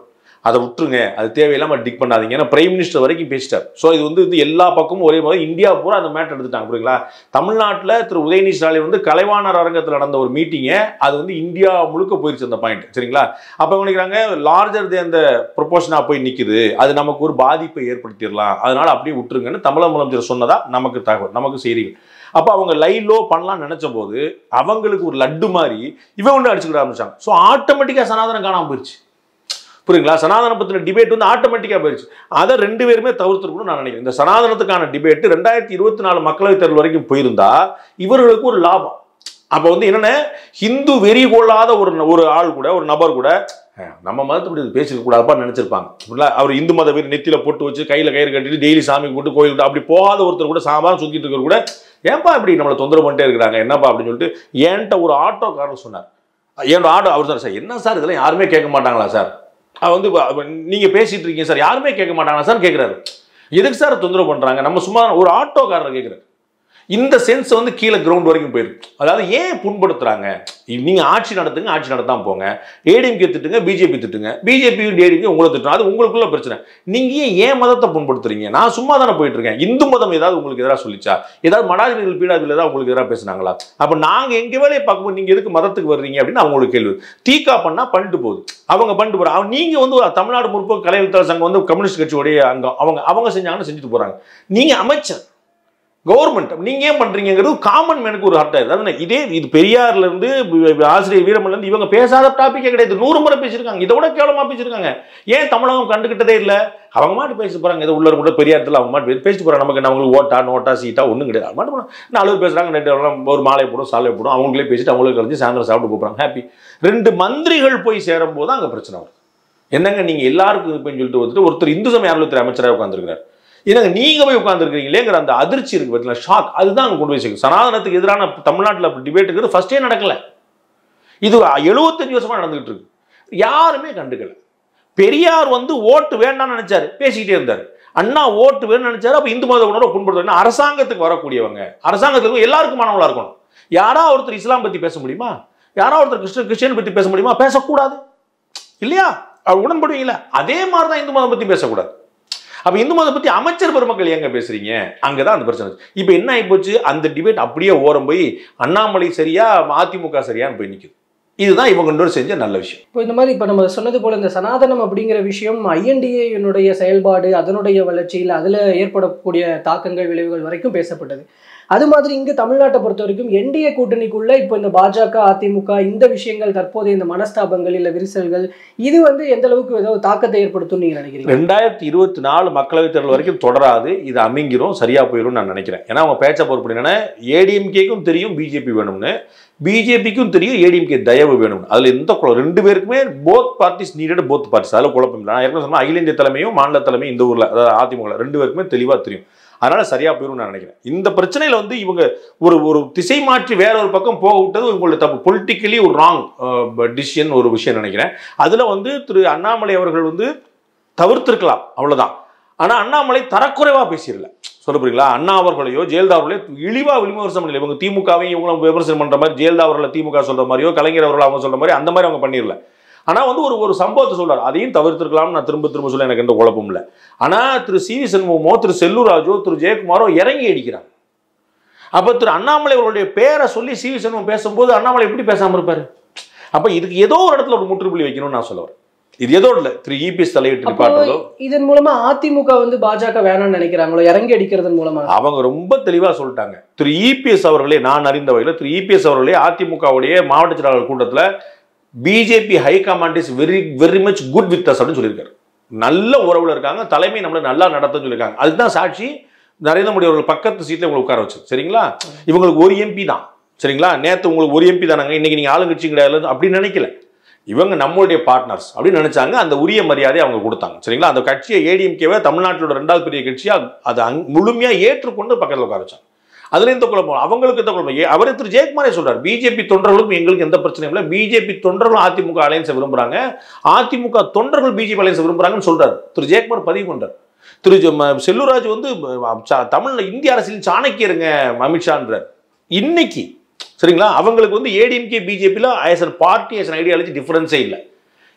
அதை விட்டுருங்க அது தேவையில்லாம டிக் பண்ணாதீங்க ஏன்னா பிரைம் மினிஸ்டர் வரைக்கும் பேசிட்டார் ஸோ இது வந்து வந்து எல்லா பக்கமும் ஒரே மாதிரி இந்தியா பூரா அந்த மேட்டர் எடுத்துட்டாங்க புரியுங்களா தமிழ்நாட்டில் திரு உதயநிதி ஸ்டாலின் வந்து கலைவாணர் அரங்கத்தில் நடந்த ஒரு மீட்டிங்கை அது வந்து இந்தியா முழுக்க போயிருச்சு அந்த பாயிண்ட் சரிங்களா அப்போ நினைக்கிறாங்க லார்ஜர் தே அந்த ப்ரொபோஷனாக போய் நிற்குது அது நமக்கு ஒரு பாதிப்பை ஏற்படுத்திடலாம் அதனால அப்படியே விட்டுருங்கன்னு தமிழக முதலமைச்சர் சொன்னதா நமக்கு தகவல் நமக்கு செய்திகள் அப்போ அவங்க லைவ் லோ பண்ணலாம்னு நினைச்ச போது அவங்களுக்கு ஒரு லட்டு மாதிரி இவன் ஒன்று அடிச்சுக்கிட ஆரம்பிச்சாங்க ஸோ ஆட்டோமேட்டிக்காக சனாதனம் காணாமல் போயிடுச்சு புரியுங்களா சனாதன பத்தின டிபேட் வந்து ஆட்டோமேட்டிக்காக போயிடுச்சு அதை ரெண்டு பேருமே தவிர்த்துருக்கணும்னு நான் நினைக்கிறேன் இந்த சனாதனத்துக்கான டிபேட் ரெண்டாயிரத்தி இருபத்தி நாலு மக்களவைத் தேர்தல் வரைக்கும் போயிருந்தா இவர்களுக்கு ஒரு லாபம் அப்போ வந்து என்னென்ன ஹிந்து வெறி கொள்ளாத ஒரு ஒரு ஆள் கூட ஒரு நபர் கூட "அஹ், நம்ம மதத்தை இப்படி பேசிக்க கூடாதுப்பா நினைச்சிருப்பாங்க இப்படில அவர் இந்து மத வீர் நெத்தியில போட்டு வச்சு கையில கயிறு கட்டிட்டு டெய்லி சாமி போட்டு கோயில் விட்டு அப்படி போகாத ஒருத்தர் கூட சாமான் சுத்திட்டு இருக்கிற கூட ஏன்பா இப்படி நம்மளை தொந்தரவு பண்ணிட்டே இருக்கிறாங்க என்னப்பா அப்படின்னு சொல்லிட்டு என்கிட்ட ஒரு ஆட்டோக்காரர் சொன்னார் என்னோட ஆட்டோ அவர் சார் சார் என்ன சார் இதெல்லாம் யாருமே கேட்க மாட்டாங்களா சார் அவர் வந்து இப்ப- இப்ப நீங்க பேசிட்டு இருக்கீங்க சார் யாருமே கேட்க மாட்டாங்களா சார் கேட்குறாரு எதுக்கு சார் தொந்தரவு பண்றாங்க நம்ம சும்மா ஒரு ஆட்டோக்காரர் கேட்குறாரு இந்த சென்ஸ் வந்து கீழே கிரவுண்ட் வரைக்கும் போயிருக்கு அதாவது ஏன் புண்படுத்துறாங்க நீங்க ஆட்சி நடத்துங்க ஆட்சி நடத்தாம போங்க ஏடிஎம்கே திட்டுங்க பிஜேபி திட்டுங்க பிஜேபி ஏடிஎம்கே உங்களை திட்டுங்க அது உங்களுக்குள்ள பிரச்சனை நீங்க ஏன் ஏன் மதத்தை புண்படுத்துறீங்க நான் சும்மா தானே போயிட்டு இருக்கேன் இந்து மதம் ஏதாவது உங்களுக்கு எதிராக சொல்லிச்சா ஏதாவது மடாதிபதிகள் பீடாதிபதிகள் ஏதாவது உங்களுக்கு எதிராக பேசுனாங்களா அப்ப நாங்க எங்க வேலையை பார்க்கும்போது நீங்க எதுக்கு மதத்துக்கு வர்றீங்க அப்படின்னு அவங்களுக்கு கேள்வி தீக்கா பண்ணா பண்ணிட்டு போகுது அவங்க பண்ணிட்டு போறாங்க அவங்க- நீங்க வந்து ஒரு தமிழ்நாடு முற்போக்கு கலை எழுத்தாளர் சங்கம் வந்து கம்யூனிஸ்ட் கட்சியோடைய அங்கம் அவங்க அவங்க செஞ்சாங்கன்னு செஞ்சுட்டு போறாங்க நீங்க அமைச்சர் கவர்மெண்ட் நீங்க ஏன் பண்றீங்கிறது காமன் மேனுக்கு ஒரு ஹர்ட் ஆயிடுது அதானே இதே இது பெரியார்ல இருந்து வி- ஆசிரியர் வீரமல்ல இருந்து இவங்க பேசாத டாபிக்கே கிடையாது நூறு முறை பேசியிருக்காங்க இதை விட கேவலமா பேசியிருக்காங்க ஏன் தமிழகம் கண்டுகிட்டதே இல்ல அவங்க மாட்டு பேசிட்டு போறாங்க ஏதோ உள்ள கூட பெரியாரத்தில் அவங்க மாட்டு பேசி- பேசிட்டு போறாங்க நமக்கு என்ன அவங்களுக்கு ஓட்டா நோட்டா சீட்டா ஒண்ணும் கிடையாது அவங்க மாட்டு போறாங்க. நாலு பேர் பேசுறாங்க நைட்டு எல்லாம் ஒரு மாலை போடும் சாலை போடும் அவங்களே பேசிட்டு அவங்களே கழிச்சு சாயந்தரம் சாப்பிட்டு போறாங்க ஹாப்பி ரெண்டு மந்திரிகள் போய் சேரும் போது அங்க பிரச்சனை வரும் என்னங்க நீங்க எல்லாருக்கும் இருப்பேன்னு சொல்லிட்டு வந்துட்டு ஒருத்தர் இந்து சமய அறநிலையத்துறை அமைச்சராக உட்காந்துருக்காரு என்னங்க நீங்க போய் உட்காந்துருக்கீங்களேங்கிற அந்த அதிர்ச்சி இருக்கு பார்த்தீங்களா ஷாக் அதுதான் அங்க கொண்டு போய் சேர்க்கும் சனாதனத்துக்கு எதிரான தமிழ்நாட்டில் டிபேட்டுங்கிறது ஃபர்ஸ்டே நடக்கல இது எழுபத்தஞ்சு வருஷமா நடந்துகிட்டு இருக்கு யாருமே கண்டுக்கல பெரியார் வந்து ஓட்டு வேண்டாம்னு நினைச்சாரு பேசிக்கிட்டே இருந்தாரு அண்ணா ஓட்டு வேணும்னு நினைச்சாரு அப்ப இந்து மத உணர்வை புண்படுத்த அரசாங்கத்துக்கு வரக்கூடியவங்க அரசாங்கத்துக்கு எல்லாருக்குமானவங்களா இருக்கணும் யாரா ஒருத்தர் இஸ்லாம் பத்தி பேச முடியுமா யாரா ஒருத்தர் கிறிஸ்டின் கிறிஸ்டியன் பத்தி பேச முடியுமா பேசக்கூடாது இல்லையா அவர் உடன்படுவீங்களா அதே மாதிரி தான் இந்து மதம் பத்தி பேசக்கூடாது அப்ப இந்து மதம் பத்தி அமைச்சர் பெருமக்கள் ஏங்க பேசுறீங்க அங்கதான் அந்த பிரச்சனை இருக்கு. இப்ப என்ன ஆகி போச்சு அந்த டிபேட் அப்படியே ஓரம் போய் அண்ணாமலை சரியா அதிமுக சரியான்னு போய் நிக்குது இதுதான் இவங்க ரெண்டு பேரும் செஞ்ச நல்ல விஷயம் இப்போ இந்த மாதிரி இப்போ நம்ம சொன்னது போல இந்த சனாதனம் அப்படிங்கிற விஷயம் ஐஎன்டிஏனுடைய செயல்பாடு அதனுடைய வளர்ச்சியில் அதில் ஏற்படக்கூடிய தாக்கங்கள் விளைவுகள் வரைக்கும் பேசப்பட்டது அது மாதிரி இங்கு தமிழ்நாட்டை பொறுத்த வரைக்கும் என்டிஏ கூட்டணிக்குள்ள இப்போ இந்த பாஜக அதிமுக இந்த விஷயங்கள் தற்போதைய இந்த மனஸ்தாபங்கள் இல்லை விரிசல்கள் இது வந்து எந்த அளவுக்கு ஏதோ தாக்கத்தை ஏற்படுத்தும் நீங்க நினைக்கிறீங்க ரெண்டாயிரத்தி இருபத்தி நாலு மக்களவைத் தேர்தல் வரைக்கும் தொடராது இது அமைங்கிரும் சரியா போயிடும் நான் நினைக்கிறேன் ஏன்னா அவங்க பேச்ச பொறுப்பு என்னன்னா ஏடிஎம்கேக்கும் தெரியும் பிஜேபி வேணும்னு பிஜேபிக்கும் தெரியும் ஏடிஎம்கே தயவு வேணும்னு அதுல எந்த குழப்பம் ரெண்டு பேருக்குமே both parties needed both parties அதில் குழப்பம் இல்லை நான் ஏற்கனவே சொன்னா அகில இந்திய தலைமையும் மாநில தலைமையும் இந்த ஊர்ல அதாவது அதிமுக ரெண்டு பேருக்குமே தெளிவா தெரியும் அதனால சரியா போயிடும் நான் நினைக்கிறேன் இந்த பிரச்சனையில வந்து இவங்க ஒரு ஒரு திசை மாற்றி வேற ஒரு பக்கம் போக விட்டது உங்களுடைய தப்பு பொலிட்டிக்கலி ஒரு ராங் டிசிஷன் ஒரு விஷயம் நினைக்கிறேன் அதுல வந்து திரு அண்ணாமலை அவர்கள் வந்து தவிர்த்திருக்கலாம் அவ்வளவுதான் ஆனா அண்ணாமலை தரக்குறைவா பேசிடல சொல்ல புரியுங்களா அண்ணா அவர்களையோ ஜெயலலிதா அவர்களையோ இழிவா விமர்சனம் பண்ணல இவங்க திமுகவையும் இவங்களும் விமர்சனம் பண்ற மாதிரி ஜெயலலிதா அவர்களை திமுக சொல்ற மாதிரியோ கலைஞர் அவர்கள் அவங்க சொல்ற மாதிரி அந்த மாதிரி அவங்க பண்ணிடல ஆனா வந்து ஒரு ஒரு சம்பவத்தை சொல்றாரு அதையும் தவிர்த்திருக்கலாம்னு நான் திரும்ப திரும்ப சொல்ல எனக்கு எந்த குழப்பம் இல்லை ஆனா திரு சி வி சண்முகமோ திரு செல்லூராஜோ திரு ஜெயக்குமாரோ இறங்கி அடிக்கிறாங்க அப்ப திரு அண்ணாமலை அவர்களுடைய பேரை சொல்லி சி வி சண்முகம் பேசும்போது அண்ணாமலை எப்படி பேசாம இருப்பாரு அப்ப இதுக்கு ஏதோ ஒரு இடத்துல ஒரு முற்றுப்புள்ளி வைக்கணும்னு நான் சொல்ல வரேன் இது ஏதோ இல்லை திரு இபிஎஸ் தலையிட்டு அப்போ நிப்பாட்டுறதோ இதன் மூலமா அதிமுக வந்து பாஜக வேணாம்னு நினைக்கிறாங்களோ இறங்கி அடிக்கிறதன் மூலமா அவங்க ரொம்ப தெளிவா சொல்லிட்டாங்க திரு இபிஎஸ் அவர்களே நான் அறிந்த வகையில் திரு இபிஎஸ் அவர்களே அதிமுகவுடைய மாவட்ட செயலாளர் கூட்டத்தில் BJP high command is very very much good with us அப்படின்னு சொல்லியிருக்காரு நல்ல உறவுல இருக்காங்க தலைமை நம்மளை நல்லா நடத்துன்னு சொல்லியிருக்காங்க அதுதான் சாட்சி நரேந்திர மோடி அவர்கள் பக்கத்து சீட்ல உங்களை உட்கார வச்சு சரிங்களா இவங்களுக்கு ஒரு எம்பி தான் சரிங்களா நேத்து உங்களுக்கு ஒரு எம்பி தானாங்க இன்னைக்கு நீங்க ஆளுங்கட்சி கிடையாது அப்படின்னு நினைக்கல இவங்க நம்மளுடைய பார்ட்னர்ஸ் அப்படின்னு நினைச்சாங்க அந்த உரிய மரியாதையை அவங்க கொடுத்தாங்க சரிங்களா அந்த கட்சியை ஏடிஎம்கேவை தமிழ்நாட்டோட ரெண்டாவது பெரிய கட்சியா அதை அங்- முழுமையா ஏற்றுக்கொண்டு பக்கத்தில் உட்கார வச்சாங்க அதுல எந்த குழப்பம் அவங்களுக்கு எந்த குழப்பம் ஏ- அவரே திரு ஜெயக்குமாரே சொல்றாரு பிஜேபி தொண்டர்களுக்கும் எங்களுக்கு எந்த பிரச்சனையும் இல்லை பிஜேபி தொண்டர்களும் அதிமுக அலையன்ஸை விரும்புறாங்க அதிமுக தொண்டர்கள் பிஜேபி அலையன்ஸை விரும்புறாங்கன்னு சொல்றாரு திரு ஜெயக்குமார் பதிவு பண்றாரு திரு ஜெ- ம- செல்லூராஜ் வந்து ம- சா- தமிழ்ல இந்திய அரசியல் சாணக்கியருங்க அமித்ஷான்றார் இன்னைக்கு சரிங்களா அவங்களுக்கு வந்து ஏடிஎம்கே பிஜேபியில் as an party as an ideology டிஃபரன்ஸே இல்லை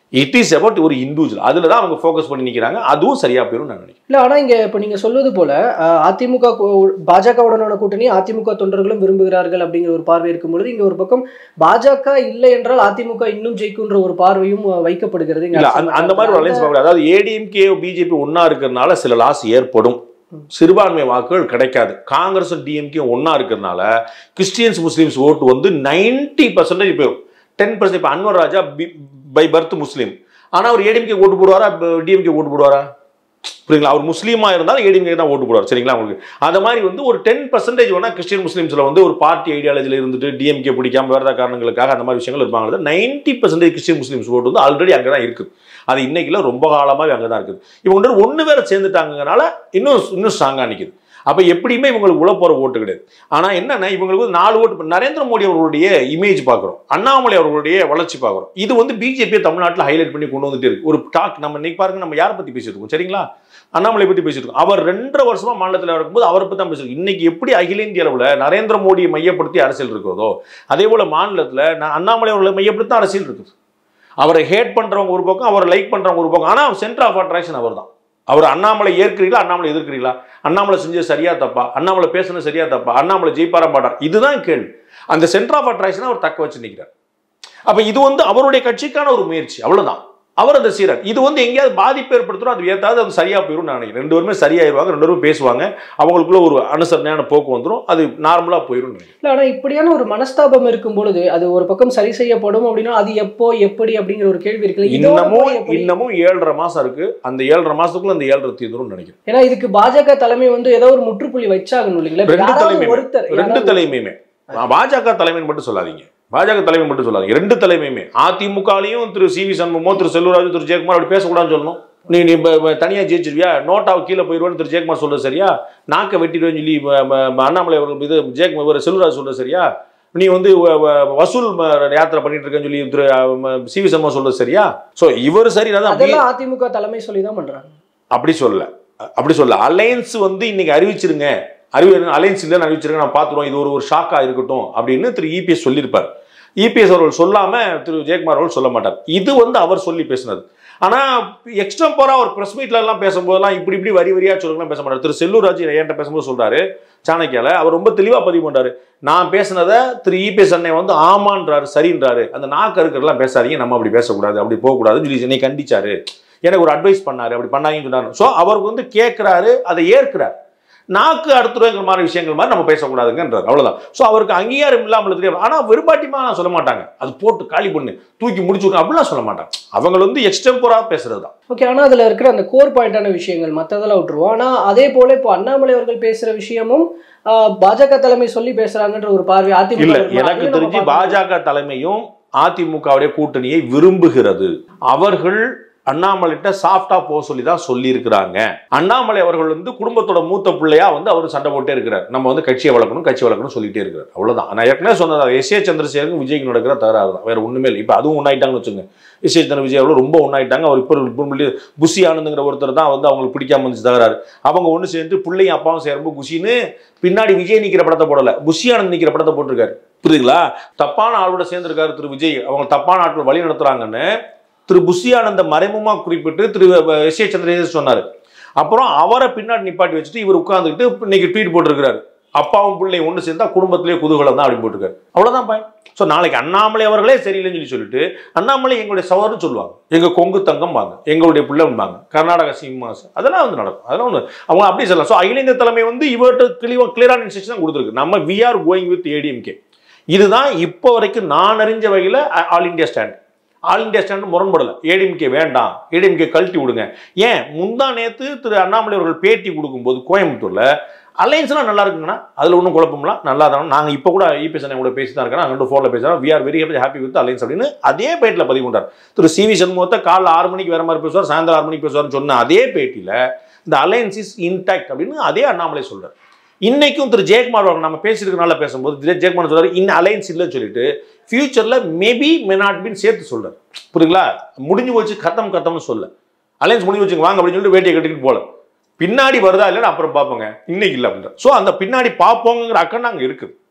இட் இஸ் அபவுட் ஒரு இண்டிவிஜுவல் அதில் தான் அவங்க ஃபோக்கஸ் பண்ணி நிற்கிறாங்க அதுவும் சரியா போயிடும் நான் நினைக்கிறேன் இல்ல ஆனா இங்க இப்ப நீங்க சொல்வது போல அஹ், அதிமுக கூ- பாஜகவுடனான கூட்டணி அதிமுக தொண்டர்களும் விரும்புகிறார்கள் அப்படிங்கிற ஒரு பார்வை இருக்கும் பொழுது இங்க ஒரு பக்கம் பாஜக இல்லை என்றால் அதிமுக இன்னும் ஜெயிக்குன்ற ஒரு பார்வையும் அஹ், வைக்கப்படுகிறது இங்க இல்ல அந்த அந்த மாதிரி ஒரு அலைன்ஸ் பார்க்க அதாவது ஏடிஎம்கே பிஜேபி ஒண்ணா இருக்கிறதுனால சில லாஸ் ஏற்படும் சிறுபான்மை வாக்குகள் கிடைக்காது காங்கிரஸ் டிஎம்கே ஒண்ணா இருக்கிறதுனால கிறிஸ்டியன்ஸ் முஸ்லீம்ஸ் ஓட்டு வந்து நைன்டி பர்சன்டேஜ் போயிடும் டென் பர்சன்ட் இப்போ Anwar Raja by birth Muslim ஆனா அவர் ஏடிஎம்கே ஓட்டு போடுவாரா டிஎம்கே ஓட்டு போடுவாரா புரியுங்களா அவர் முஸ்லீமா இருந்தாலும் ஏடிஎம்கே தான் ஓட்டு போடுவார் சரிங்களா உங்களுக்கு அந்த மாதிரி வந்து ஒரு டென் பர்சன்டேஜ் வேணா கிறிஸ்டியன் முஸ்லீம்ஸ்ல வந்து ஒரு பார்ட்டி ஐடியாலஜியில் இருந்துட்டு டிஎம்கே பிடிக்காம வேறு ஏதாவது காரணங்களுக்காக அந்த மாதிரி விஷயங்கள் இருப்பாங்க நைன்டி பர்சன்டேஜ் கிறிஸ்டியன் முஸ்லீம்ஸ் ஓட்டு வந்து ஆல்ரெடி அங்கே தான் இருக்குது அது இன்னைக்குல ரொம்ப காலமாகவே அங்கே தான் இருக்குது இவங்க வந்து ஒன்று வேற சேர்ந்துட்டாங்கனால இன்னும் இன்னும் ஸ்ட்ராங்காக நிற்குது அப்போ எப்படியுமே இவங்களுக்கு உள்ள போகிற ஓட்டு கிடையாது ஆனால் என்னன்னா இவங்களுக்கு வந்து நாலு ஓட்டு இப்ப நரேந்திர மோடி அவர்களுடைய இமேஜ் பார்க்குறோம் அண்ணாமலை அவர்களுடைய வளர்ச்சி பார்க்குறோம் இது வந்து பிஜேபியை தமிழ்நாட்டில் ஹைலைட் பண்ணி கொண்டு வந்துட்டே இருக்கு ஒரு டாக் நம்ம இன்னைக்கு பாருங்க நம்ம யாரை பற்றி பேசிட்டு இருக்கோம் சரிங்களா அண்ணாமலை பற்றி பேசிட்டு இருக்கோம் அவர் ரெண்டரை வருஷமா மாநிலத்தில் இருக்கும்போது அவரை பற்றி தான் பேசிருக்கோம் இன்னைக்கு எப்படி அகில இந்திய அளவில் நரேந்திர மோடியை மையப்படுத்தி அரசியல் இருக்கிறதோ அதே போல மாநிலத்தில் நான் அண்ணாமலை அவர்களை மையப்படுத்தி தான் அரசியல் இருக்குது அவரை ஹேட் பண்றவங்க ஒரு பக்கம் அவரை லைக் பண்றவங்க ஒரு பக்கம் ஆனால் சென்டர் ஆஃப் அட்ராக்ஷன் அவர் தான் அவர் அண்ணாமலை ஏற்கிறீங்களா அண்ணாமலை எதிர்க்கிறீங்களா அண்ணாமலை செஞ்சது சரியா தப்பா அண்ணாமலை பேசுனது சரியா தப்பா அண்ணாமலை ஜெயிப்பாரா மாட்டார் இதுதான் கேள்வி அந்த சென்டர் ஆஃப் அட்ராக்ஷனை அவர் தக்க வச்சு நிற்கிறார் அப்ப இது வந்து அவருடைய கட்சிக்கான ஒரு முயற்சி அவ்வளவுதான் அவர் அந்த சீரர் இது வந்து எங்கேயாவது பாதிப்பு ஏற்படுத்துறோம் அது ஏதாவது அது சரியா போயிடும் நான் நினைக்கிறேன் ரெண்டு பேருமே சரியாயிருவாங்க ரெண்டு பேரும் பேசுவாங்க அவங்களுக்குள்ள ஒரு அனுசரணையான போக்கு வந்துடும் அது நார்மலா போயிடும் நினைக்கிறேன் இல்ல ஆனா இப்படியான ஒரு மனஸ்தாபம் இருக்கும் பொழுது அது ஒரு பக்கம் சரி செய்யப்படும் அப்படின்னா அது எப்போ எப்படி அப்படிங்கிற ஒரு கேள்வி இருக்குல்ல இதோட இன்னமும் போய் எப்படி? இன்னமும் ஏழரை மாசம் இருக்கு அந்த ஏழரை மாசத்துக்குள்ள அந்த ஏழரை தீர்ந்துரும் நினைக்கிறேன் ஏன்னா இதுக்கு பாஜக தலைமை வந்து ஏதோ ஒரு முற்றுப்புள்ளி வச்சாகணும் இல்லைங்களா இப்ப ரெண்டு யாராவது தலைமையுமே. ஒருத்தர் ரெண்டு யாராவது- தலைமையுமே பாஜக தலைமைன்னு மட்டும் சொல்லாதீங்க பாஜக தலைமை மட்டும் சொல்லாதீங்க ரெண்டு தலைமையுமே அதிமுகலையும் திரு சி வி சண்முகமோ திரு செல்வராஜ் திரு ஜெயக்குமார் அப்படி பேசக்கூடாதுன்னு சொல்லணும் நீ நீ இப்ப- இப்ப தனியா ஜெயிச்சிருவியா நோட்டாவை கீழே போயிடுவான்னு திரு ஜெயக்குமார் சொல்றது சரியா நாக்கை வெட்டிடுவேன்னு சொல்லி ம- ம- ம- அண்ணாமலை அவர்கள் இது ஜெயக்குமார் இவர் செல்வராஜ் சொல்றது சரியா நீ வந்து வ- வ- வசூல் ம- யாத்திரை பண்ணிட்டு இருக்கேன்னு சொல்லி திரு சி வி சண்முகம் சொல்றது சரியா சோ இவர் சரி அதான் அதெல்லாம் அதிமுக தலைமை சொல்லி தான் பண்றாங்க அப்படி சொல்லல அப்படி சொல்லல அலையன்ஸ் வந்து இன்னைக்கு அறிவிச்சிருங்க அறிவி அலையன்ஸ் இல்லைன்னு அறிவிச்சிருங்க நான் பார்த்துருவோம் இது ஒரு ஒரு ஷாக்கா இருக்கட்டும் அப்படின்னு திரு இபிஎஸ் சொல்லியிருப்பார் இபிஎஸ் அவர்கள் சொல்லாம திரு ஜெயக்குமார் அவர்கள் சொல்ல மாட்டார் இது வந்து அவர் சொல்லி பேசினது ஆனா எக்ஸ்டம்போரா ஒரு பிரஸ் மீட்ல எல்லாம் பேசும்போதெல்லாம் இப்படி இப்படி வரி வரியா சொல்லுங்கலாம் பேச மாட்டார் திரு செல்லூர் ராஜ் என்கிட்ட பேசும்போது சொல்றாரு சாணக்கியால அவர் ரொம்ப தெளிவா பதிவு பண்றாரு நான் பேசினதை திரு இபிஎஸ் அண்ணன் வந்து ஆமான்றாரு சரின்றாரு அந்த நாக்கு இருக்கிறதெல்லாம் பேசாதீங்க நம்ம அப்படி பேசக்கூடாது அப்படி போகக்கூடாதுன்னு சொல்லி என்னை கண்டிச்சாரு எனக்கு ஒரு அட்வைஸ் பண்ணாரு அப்படி பண்ணாங்கன்னு சொன்னாரு ஸோ அவர் வந்து கேட்கிறாரு அதை ஏற்கிறார் நாக்கு அடுத்துருங்கிற மாதிரி விஷயங்கள் மாதிரி நம்ம பேசக்கூடாதுங்கன்றார் அவ்வளவுதான் ஸோ அவருக்கு அங்கீகாரம் இல்லாமல் தெரியும் ஆனால் வெறுபாட்டிமா நான் சொல்ல மாட்டாங்க அது போட்டு காலி பண்ணு தூக்கி முடிச்சு விடு அப்படிலாம் சொல்ல மாட்டாங்க அவங்க வந்து எக்ஸ்டெம்பரா பேசுறது தான் ஓகே ஆனா அதுல இருக்கிற அந்த கோர் பாயிண்டான விஷயங்கள் மத்ததெல்லாம் விட்டுருவோம் ஆனா அதே போல இப்போ அண்ணாமலை அவர்கள் பேசுற விஷயமும் ஆஹ், பாஜக தலைமை சொல்லி பேசுறாங்கன்ற ஒரு பார்வை அதிமுக இல்ல இருக்கு. எனக்கு அதையும் நம்ம தெரிஞ்சு பார்க்கணும். பாஜக தலைமையும் அதிமுகவுடைய கூட்டணியை விரும்புகிறது அவர்கள் அண்ணாமலைகிட்ட சாஃப்டா போக சொல்லி தான் சொல்லியிருக்கிறாங்க அண்ணாமலை அவர்கள் வந்து குடும்பத்தோட மூத்த பிள்ளையா வந்து அவர் சண்டை போட்டே இருக்கிறார் நம்ம வந்து கட்சியை வளர்க்கணும் கட்சி வளர்க்கணும் சொல்லிட்டே இருக்கிறார் அவ்வளவுதான் நான் ஏற்கனவே சொன்னது எஸ் ஏ சந்திரசேகரும் விஜய்க்கு நடக்கிற தகராறு தான் வேற ஒண்ணுமே இல்லை இப்போ அதுவும் ஒன்றாயிட்டாங்கன்னு வச்சுங்க எஸ் ஏ சந்திர விஜய் அவர்கள் ரொம்ப ஒன்றாயிட்டாங்க அவர் இப்போ இப்போ புஷி ஆனந்துங்கிற ஒருத்தர் தான் வந்து அவங்களுக்கு பிடிக்காம இருந்துச்சு தகராறு அவங்க ஒன்று சேர்ந்து பிள்ளையும் அப்பாவும் சேரும்போது குஷின்னு பின்னாடி விஜய் நிக்கிற படத்தை போடல புஷி ஆனந்த் நிக்கிற படத்தை போட்டிருக்காரு புரியுதுங்களா தப்பான ஆளோட சேர்ந்திருக்காரு திரு விஜய் அவங்க தப்பான ஆட்கள் வழி நடத்துறாங்கன்னு திரு புஷி ஆனந்த மறைமுகமா குறிப்பிட்டு திரு எஸ் ஏ சந்திரசேகர் சொன்னாரு அப்புறம் அவரை பின்னாடி நிப்பாட்டி வச்சுட்டு இவர் உட்கார்ந்துக்கிட்டு இன்னைக்கு ட்வீட் போட்டிருக்கிறாரு அப்பாவும் பிள்ளையும் ஒன்று சேர்ந்தா குடும்பத்திலேயே குதூகலம் தான் அப்படின்னு போட்டிருக்காரு அவ்வளவுதான் பயன் ஸோ நாளைக்கு அண்ணாமலை அவர்களே சரியில்லைன்னு சொல்லி சொல்லிட்டு அண்ணாமலை எங்களுடைய சவர்னு சொல்லுவாங்க எங்க கொங்கு தங்கம் வாங்க எங்களுடைய பிள்ளைம்பாங்க கர்நாடகா சிம்மாஸ் அதெல்லாம் வந்து நடக்கும் அதெல்லாம் ஒன்று அவங்க அப்படி சொல்லலாம் ஸோ அகில இந்திய தலைமை வந்து இவர்கிட்ட கிளிவாக கிளியரான இன்ஸ்ட்ரக்ஷன் தான் கொடுத்துருக்கு நம்ம we are going with ADMK இதுதான் இப்போ வரைக்கும் நான் அறிஞ்ச வகையில் all India stand all India stand முரண்படலை ஏடிஎம்கே வேண்டாம் ஏடிஎம்கே கழட்டி விடுங்க ஏன் முந்தா நேத்து திரு அண்ணாமலை அவர்கள் பேட்டி கொடுக்கும்போது கோயம்புத்தூர்ல அலைன்ஸ்லாம் நல்லா இருக்குங்கண்ணா அதில் ஒன்றும் குழப்பம்லாம் நல்லா தான் நாங்கள் இப்போ கூட இபிஎஸ் அண்ணன் கூட பேசி தான் இருக்கேன் நாங்கள் ரெண்டு ஃபோனில் பேசுகிறோம் we are very happy with alliance அப்படின்னு அதே பேட்டியில் பதிவு பண்ணுறார் திரு சி வி சண்முகத்தை காலைல ஆறு மணிக்கு வேற மாதிரி பேசுவார் சாயந்தரம் ஆறு மணிக்கு பேசுவார்னு சொன்ன அதே பேட்டியில் இந்த அலைன்ஸ் இஸ் இன்டாக்ட் அப்படின்னு அதே அண்ணாமலை சொல்றார் இன்னைக்கும் திரு ஜெயக்குமார் அவர்கள் நம்ம பேசியிருக்கனால பேசும்போது திரு ஜெயக்குமார் சொல்றாரு இன்னும் அலைன்ஸ் இல்லைன்னு சொல்லிட்டு ஃபியூச்சரில் மேபி மே நாட் பின் சேர்த்து சொல்றாரு புரியுங்களா முடிஞ்சு போச்சு கத்தம் கத்தம்னு சொல்ல அலைன்ஸ் முடிஞ்சு வச்சுங்க வாங்க அப்படின்னு சொல்லிட்டு வேட்டியை கட்டிட்டு போல பின்னாடி வருதா இல்லைன்னு அப்புறம் பார்ப்போங்க இன்னைக்கு இல்லை அப்படின்ற ஸோ அந்த பின்னாடி பார்ப்போங்கிற அக்கறை அங்கே இருக்குது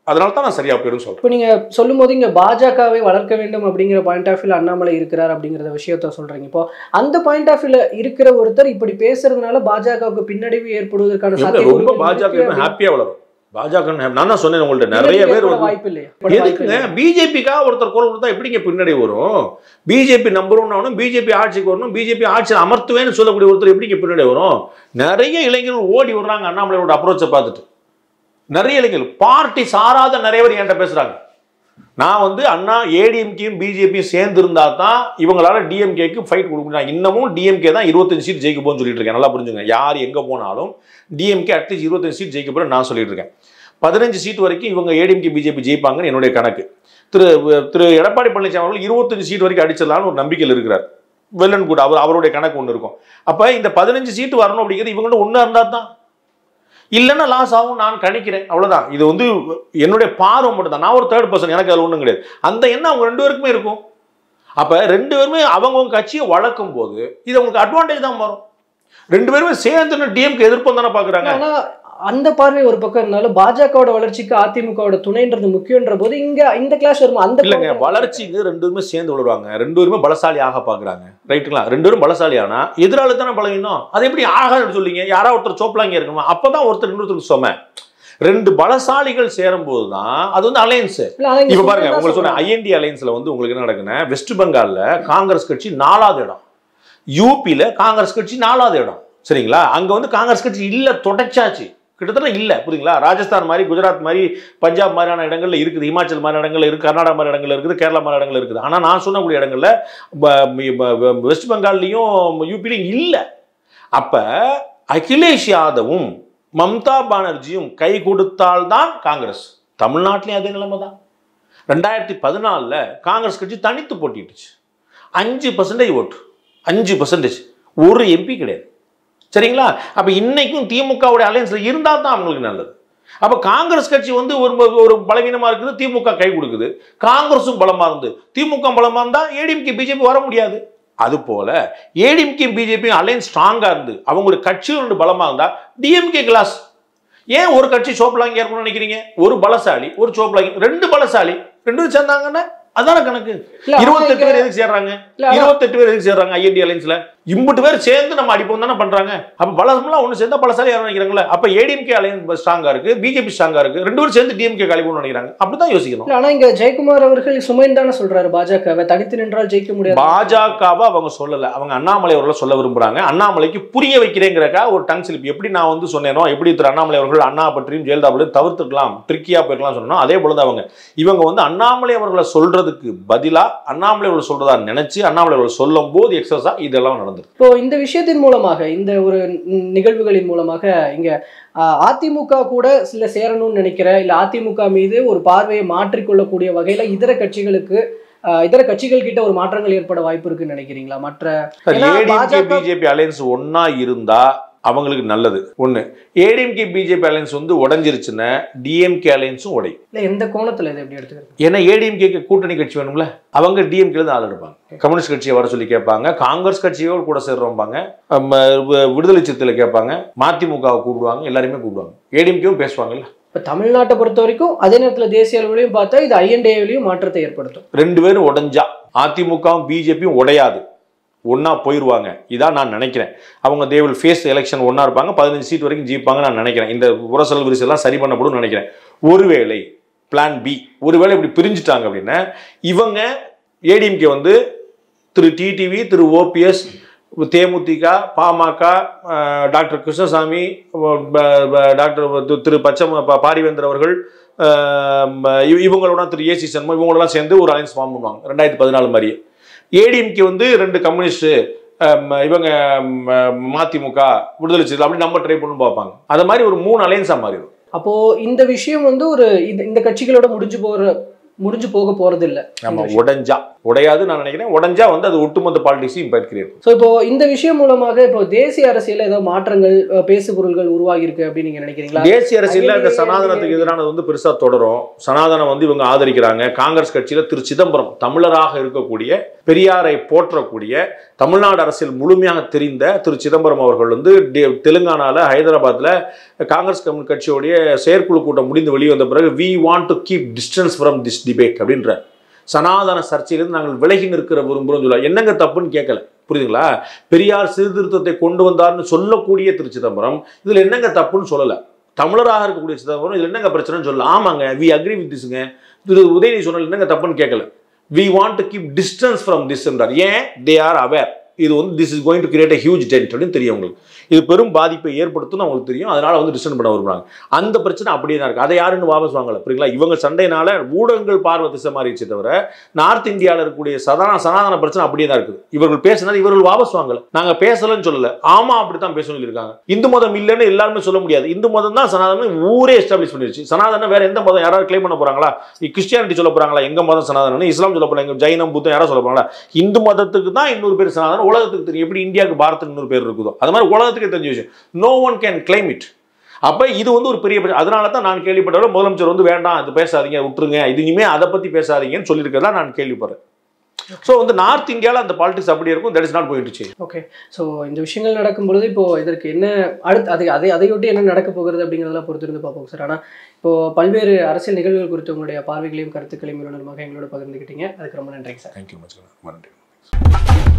அதனால தான் நான் சரியா போயிடும் சொல்றேன் இப்போ நீங்க சொல்லும்போது இங்க பாஜகவை வளர்க்க வேண்டும் அப்படிங்கிற பாயிண்ட் ஆஃப் வியூல அண்ணாமலை இருக்கிறார் அப்படிங்கிற விஷயத்த சொல்றீங்க இப்போ அந்த பாயிண்ட் ஆஃப் வியூல இருக்கிற ஒருத்தர் இப்படி பேசுறதுனால பாஜகவுக்கு பின்னடைவு ஏற்படுவதற்கான எப்படி சாத்தியக்கூறுகள் ரொம்ப பாஜக இருக்கு அப்படின்னு ஹாப்பியா வளரும் பாஜக நான் தான் சொன்னேன் உங்கள்ட்ட நிறைய பேர் ஏற்பட வந்து வாய்ப்பு இல்லையா ஏற்பட வாய்ப்பு எதுக்குங்க இல்லையா? பிஜேபிக்காக ஒருத்தர் குரல் கொடுத்தா எப்படிங்க பின்னாடி வரும் பிஜேபி நம்பர் ஒன் ஆகணும் பிஜேபி ஆட்சிக்கு வரணும் பிஜேபி ஆட்சியில் அமர்த்துவேன்னு சொல்லக்கூடிய ஒருத்தர் எப்படிங்க பின்னாடி வரும் நிறைய இளைஞர்கள் ஓடி வர்றாங்க அண்ணாமலையோட அப்ரோச்சை பார்த்துட்டு நிறைய இளைஞர்கள் பார்ட்டி சாராத நிறைய பேர் என்கிட்ட பேசுறாங்க நான் வந்து அண்ணா ஏடிஎம்கேயும் பிஜேபியும் சேர்ந்து இருந்தா தான் இவங்களால டிஎம்கேக்கு ஃபைட் கொடுக்க முடியும் நான் இன்னமும் டிஎம்கே தான் இருபத்தஞ்சு சீட் ஜெயிக்க போன்னு சொல்லிட்டு இருக்கேன் நல்லா புரிஞ்சுங்க யார் எங்க போனாலும் டிஎம்கே அட்லீஸ்ட் இருபத்தஞ்சு சீட் ஜெயிக்க போற நான் சொல்லிட்டு இருக்கேன் பதினஞ்சு சீட் வரைக்கும் இவங்க ஏடிஎம்கே பிஜேபி ஜெயிப்பாங்கன்னு என்னுடைய கணக்கு திரு திரு எடப்பாடி பழனிசாமி அவர்கள் இருபத்தஞ்சு சீட் வரைக்கும் அடிச்சிடலாம்னு ஒரு நம்பிக்கையில் இருக்கிறார் வெல்லன் கூட அவர் அவருடைய கணக்கு ஒன்று இருக்கும் அப்ப இந்த பதினஞ்சு சீட்டு வரணும் அப்படிங்கிறது இவங்கள்ட்ட ஒன்றா இருந்தால் தான் இல்லைன்னா லாஸ் ஆகும் நான் கணிக்கிறேன் அவ்வளவுதான் இது வந்து என்னுடைய பார்வை மட்டும் தான் நான் ஒரு தேர்ட் பர்சன் எனக்கு அதில் ஒன்றும் கிடையாது அந்த எண்ணம் அவங்க ரெண்டு பேருக்குமே இருக்கும் அப்ப ரெண்டு பேருமே அவங்கவுங்க கட்சியை வளர்க்கும் போது இது அவங்களுக்கு அட்வான்டேஜ் தான் வரும் ரெண்டு பேருமே சேர்ந்து டிஎம்கே எதிர்ப்பு தானே பாக்குறாங்க ஆனா அந்த பார்வை ஒரு பக்கம் இருந்தாலும் பாஜகவோட வளர்ச்சிக்கு அதிமுகவோட துணைன்றது முக்கியன்ற போது இங்க இந்த கிளாஸ் வருமா அந்த இல்லைங்க கோணத்துல- வளர்ச்சிக்கு ரெண்டு பேருமே சேர்ந்து விழுவாங்க ரெண்டு பேருமே பலசாலி ஆக பாக்குறாங்க ரைட்டுங்களா ரெண்டு பேரும் பலசாலி ஆனா எதிராளி தானே பலவீனம் அது எப்படி ஆகாதுன்னு சொல்லிங்க யாரா ஒருத்தர் சோப்பலாங்க இருக்கணுமா அப்பதான் ஒருத்தர் இன்னொருத்தருக்கு சொம ரெண்டு பலசாலிகள் சேரும் போது தான் அது வந்து அலையன்ஸ் இல்ல, ஆனா இங்க இப்ப பாருங்க சொல்றதா உங்களுக்கு சொன்ன சொல்றாங்க. ஐஎன்டி அலையன்ஸ்ல வந்து உங்களுக்கு என்ன நடக்குன்னா வெஸ்ட் பெங்கால்ல காங்கிரஸ் கட்சி நாலாவது இடம் யூபியில காங்கிரஸ் கட்சி நாலாவது இடம் சரிங்களா அங்க வந்து காங்கிரஸ் கட்சி இல்ல தொடச்சாச்சு கிட்டத்தட்ட இல்ல புரியுங்களா ராஜஸ்தான் மாதிரி குஜராத் மாதிரி பஞ்சாப் மாதிரியான இடங்கள்ல இருக்குது இமாச்சல் மாதிரி இடங்கள்ல இருக்கு கர்நாடகா மாதிரி இடங்கள்ல இருக்குது கேரளா மாதிரி இடங்கள்ல இருக்குது ஆனா நான் சொன்னக்கூடிய இடங்கள்ல ப- ப- ப- வெஸ்ட் பெங்கால்லையும் யூபிலையும் இல்ல அப்ப அகிலேஷ் யாதவும் மம்தா பானர்ஜியும் கை கொடுத்தால்தான் காங்கிரஸ் தமிழ்நாட்டிலையும் அதே நிலைமை தான் ரெண்டாயிரத்தி பதினாலில் காங்கிரஸ் கட்சி தனித்து போட்டிட்டுச்சு அஞ்சு பர்சன்டேஜ் ஓட்டு அஞ்சு பர்சன்டேஜ் ஒரு எம்பி கிடையாது சரிங்களா அப்போ இன்னைக்கும் திமுகவுடைய அலையன்ஸில் இருந்தால் தான் அவங்களுக்கு நல்லது அப்போ காங்கிரஸ் கட்சி வந்து ஒரு ஒரு பலவீனமாக இருக்குது திமுக கை கொடுக்குது காங்கிரஸும் பலமாக இருந்து திமுக பலமாக இருந்தால் ஏடிஎம்கே பிஜேபி வர முடியாது அது போல ஏடிஎம்கே பிஜேபி அலையன்ஸ் ஸ்ட்ராங்காக இருந்து அவங்களுடைய கட்சியும் ரெண்டு பலமாக இருந்தால் டிஎம்கே கிளாஸ் ஏன் ஒரு கட்சி சோப்பலாங்கி இருக்கணும்னு நினைக்கிறீங்க ஒரு பலசாலி ஒரு சோப்பலாங்கி ரெண்டு பலசாலி ரெண்டு பேரும் சேர்ந்தாங்கன்னா அதான கணக்கு இல்ல, ஆனா இருபத்தெட்டு இங்க- பேர் எதுக்கு சேர்றாங்க இல்ல, ஆனா- இருபத்தெட்டு பேர் எதுக்கு சேர்றாங்க ஐஎன்டி அலைன்ஸ்ல இம்புட்டு பேர் சேர்ந்து நம்ம அடிப்போம் தானே பண்றாங்க அப்ப பலசம்லாம் ஒண்ணு சேர்ந்தா பலசாலி யாரும் நினைக்கிறாங்களே அப்ப ஏடிஎம்கே அலையன்ஸ் ஸ்ட்ராங்கா இருக்கு பிஜேபி ஸ்ட்ராங்கா இருக்கு ரெண்டு பேரும் சேர்ந்து டிஎம்கே கழிவுன்னு நினைக்கிறாங்க அப்படிதான் யோசிக்கணும் இல்ல, ஆனா இங்க ஜெயக்குமார் அவர்கள் சுமைன் தானே சொல்றாரு பாஜகவை தனித்து நின்றால் ஜெயிக்க முடியாது பாஜகவை அவங்க சொல்லல அவங்க அண்ணாமலை அவர்களை சொல்ல விரும்புறாங்க அண்ணாமலைக்கு புரிய வைக்கிறேங்கிறக்கா ஒரு டங் ஸ்லிப் எப்படி நான் வந்து சொன்னேனோ எப்படி திரு அண்ணாமலை அவர்கள் அண்ணா பற்றியும் ஜெயலலிதா பற்றியும் தவிர்த்துக்கலாம் ட்ரிக்கியா போயிருக்கலாம் சொன்னோம் அதே போலதான் அவங்க இவங்க வந்து அண்ணாமலை அவர்களை சொல்றதுக்கு பதிலா அண்ணாமலை அவர்கள் சொல்றதா நினைச்சு அண்ணாமலை அவர்கள் சொல்லும் போது எக்ஸஸா இதெல்லாம் நடந்தது இப்போ இந்த விஷயத்தின் மூலமாக இந்த ஒரு நி- நிகழ்வுகளின் மூலமாக இங்க ஆஹ், அதிமுக கூட சில சேரணும்னு நினைக்கிற இல்ல அதிமுக மீது ஒரு பார்வையை மாற்றிக்கொள்ளக்கூடிய வகையில இதர கட்சிகளுக்கு ஆஹ், இதர கட்சிகள் கிட்ட ஒரு மாற்றங்கள் ஏற்பட வாய்ப்பு இருக்குன்னு நினைக்கிறீங்களா மற்ற ஏன்னா ஏடிஎம்கே பாஜக பிஜேபி அலையன்ஸ் ஒண்ணா இருந்தா அவங்களுக்கு நல்லது ஒண்ணு ஏடிஎம்கே பிஜேபி அலையன்ஸ் வந்து உடஞ்சிருச்சுன்னா டிஎம்கே அலையன்ஸும் உடையும் இல்ல எந்த கோணத்துல இதை எப்படி எடுத்துக்கிறது ஏன்னா ஏடிஎம்கேக்கு கூட்டணி கட்சி வேணும்ல அவங்க டிஎம்கே தான் ஆள் எடுப்பாங்க கம்யூனிஸ்ட் கட்சியை வர சொல்லி கேட்பாங்க காங்கிரஸ் கட்சியோடு கூட சேர்றோம்பாங்க அம்ம, வி- விடுதலை சிறுத்தையில் கேட்பாங்க மதிமுகவை கூப்பிடுவாங்க எல்லாருமே கூப்பிடுவாங்க ஏடிஎம்கேவும் பேசுவாங்கல்ல இப்ப தமிழ்நாட்டை பொறுத்த வரைக்கும் அதே நேரத்துல தேசிய அளவுலையும் பார்த்தா இது ஐஎன்டிஏவிலையும் மாற்றத்தை ஏற்படுத்தும் ரெண்டு பேரும் உடைஞ்சா அதிமுகவும் பிஜேபியும் உடையாது ஒண்ணா போயிடுவாங்க இதான் நான் நினைக்கிறேன் அவங்க தே வில் ஃபேஸ் எலெக்ஷன் ஒண்ணா இருப்பாங்க பதினஞ்சு சீட் வரைக்கும் ஜெயிப்பாங்க நான் நினைக்கிறேன் இந்த உரசல் விரிசெல்லாம் சரி பண்ணப்படும் நினைக்கிறேன் ஒருவேளை பிளான் பி ஒருவேளை இப்படி பிரிஞ்சுட்டாங்க அப்படின்னா இவங்க ஏடிஎம்கே வந்து திரு டிடிவி திரு ஓபிஎஸ் தேமுதிக பாமக அஹ், டாக்டர் கிருஷ்ணசாமி ப- ப- டாக்டர் தி- திரு பச்சம ப- பாரிவேந்தர் அவர்கள் அஹ், இவ- இவங்களோட திரு ஏசி சண்முகம் இவங்களோட சேர்ந்து ஒரு அலைன்ஸ் ஃபார்ம் பண்ணுவாங்க ரெண்டாயிரத்தி பதினாலு மாதிரி ஏடிஎம்கே வந்து ரெண்டு கம்யூனிஸ்ட் இவங்க ம- மதிமுக விடுதலை சிறுத்தை அப்படி நம்ம ட்ரை பண்ணு பார்ப்பாங்க அது மாதிரி ஒரு மூணு அலைன்ஸாக மாறிடும் அப்போ இந்த விஷயம் வந்து ஒரு இந்த இந்த கட்சிகளோட முடிஞ்சு போற முடிஞ்சு போக போறது இல்ல நம்ம உடைஞ்சா உடையாது நான் நினைக்கிறேன் உடைஞ்சா வந்து அது ஒட்டுமொத்த பாலிடிக்ஸையும் இம்பாக்ட் கிரியேட் ஸோ இப்போ இந்த விஷயம் மூலமாக இப்போ தேசிய அரசியல்ல ஏதோ மாற்றங்கள் அஹ், பேசு பொருள்கள் உருவாகி இருக்கு அப்படின்னு நீங்க நினைக்கிறீங்களா தேசிய அரசியல்ல இந்த அகில சனாதனத்துக்கு இந்திய எதிரானது வந்து பெருசா தொடரும் சனாதனம் வந்து இவங்க ஆதரிக்கிறாங்க காங்கிரஸ் கட்சியில திரு சிதம்பரம் தமிழராக இருக்கக்கூடிய பெரியாரை போற்றக்கூடிய தமிழ்நாடு அரசியல் முழுமையாக தெரிந்த திரு சிதம்பரம் அவர்கள் வந்து டெ- தெலுங்கானால ஹைதராபாத்ல காங்கிரஸ் கம்யூனிஸ்ட் கட்சியோடைய செயற்குழு கூட்டம் முடிந்து வெளியே வந்த பிறகு we want to keep distance from this debate அப்படின்ற சனாதன சர்ச்சையிலிருந்து நாங்கள் விலகி நிற்கிற விரும்புகிறோம் சொல்ல என்னங்க தப்புன்னு கேட்கல புரியுதுங்களா பெரியார் சீர்திருத்தத்தை கொண்டு வந்தார்னு சொல்லக்கூடிய திரு சிதம்பரம் இதுல என்னங்க தப்புன்னு சொல்லல தமிழராக இருக்கக்கூடிய சிதம்பரம் இதுல என்னங்க பிரச்சனைன்னு சொல்லல ஆமாங்க வி அக்ரி வித் திஸ்ங்க இது உதயநிதி சொன்னது என்னங்க தப்புன்னு கேட்கல we want to keep distance from this என்றார் ஏன் தே ஆர் அவேர் இது வந்து this is going to create a huge dent அப்படின்னு தெரியும் உங்களுக்கு இது பெரும் பாதிப்பை ஏற்படுத்தும்னு அவங்களுக்கு தெரியும் அதனால வந்து டிஸ்டன் பண்ண விரும்புறாங்க அந்த பிரச்சனை அப்படியே தான் இருக்கு அதை யாருன்னு வாபஸ் வாங்கல புரியுங்களா இவங்க சண்டையினால ஊடகங்கள் பார்வை திசை மாறிடுச்சே தவிர நார்த் இந்தியாவில் இருக்கக்கூடிய சதான சனாதன பிரச்சனை அப்படியே தான் இருக்குது இவர்கள் பேசினது இவர்கள் வாபஸ் வாங்கல நாங்க பேசலன்னு சொல்லல ஆமா அப்படித்தான் பேசணும் சொல்லியிருக்காங்க இந்து மதம் இல்லைன்னு எல்லாருமே சொல்ல முடியாது இந்து மதம் தான் சனாதனம் ஊரே எஸ்டாப்ளிஷ் பண்ணிருச்சு சனாதனம் வேற எந்த மதம் யாராவது கிளைம் பண்ண போறாங்களா கிறிஸ்டியானிட்டி சொல்ல போறாங்களா எங்க மதம் சனாதனம் இஸ்லாம் சொல்ல போறாங்க ஜைனம் புத்தம் யாராவது சொல்ல போறாங்களா இந்து மதத்துக்கு தான் இன்னொரு பேர் சனாதனம் உலகத்துக்கு தெரியும் எப்படி இந்தியாவுக்கு பாரத்துக்கு இன்னொரு பேர் இருக்குதோ அது மாதிரி உலகத்துக்கு தெரிஞ்ச விஷயம் no one can claim it அப்ப இது வந்து ஒரு பெரிய பிரச்சனை அதனால தான் நான் கேள்விப்பட்டவரை முதலமைச்சர் வந்து வேண்டாம் இது பேசாதீங்க விட்டுருங்க இது இனிமே அதை பத்தி பேசாதீங்கன்னு சொல்லியிருக்கிறதா நான் கேள்விப்படுறேன் ஸோ வந்து நார்த் இந்தியாவில் அந்த பாலிடிக்ஸ் அப்படி இருக்கும் தட் இஸ் நாட் போயிட்டு சேஞ்ச் ஓகே ஸோ இந்த விஷயங்கள் நடக்கும் பொழுது இப்போ இதற்கு என்ன அடுத்து அது அதை அதையொட்டி என்ன நடக்க போகிறது அப்படிங்கிறதெல்லாம் பொறுத்திருந்து பார்ப்போம் சார் ஆனால் இப்போ பல்வேறு அரசியல் நிகழ்வுகள் குறித்து உங்களுடைய பார்வைகளையும் கருத்துக்களையும் இவ்வளவு நேரமாக எங்களோட பகிர்ந்துக்கிட்டீங்க அதுக்கு ரொம்ப நன்றிங்க சார் தேங்க்யூ மச் நன்றி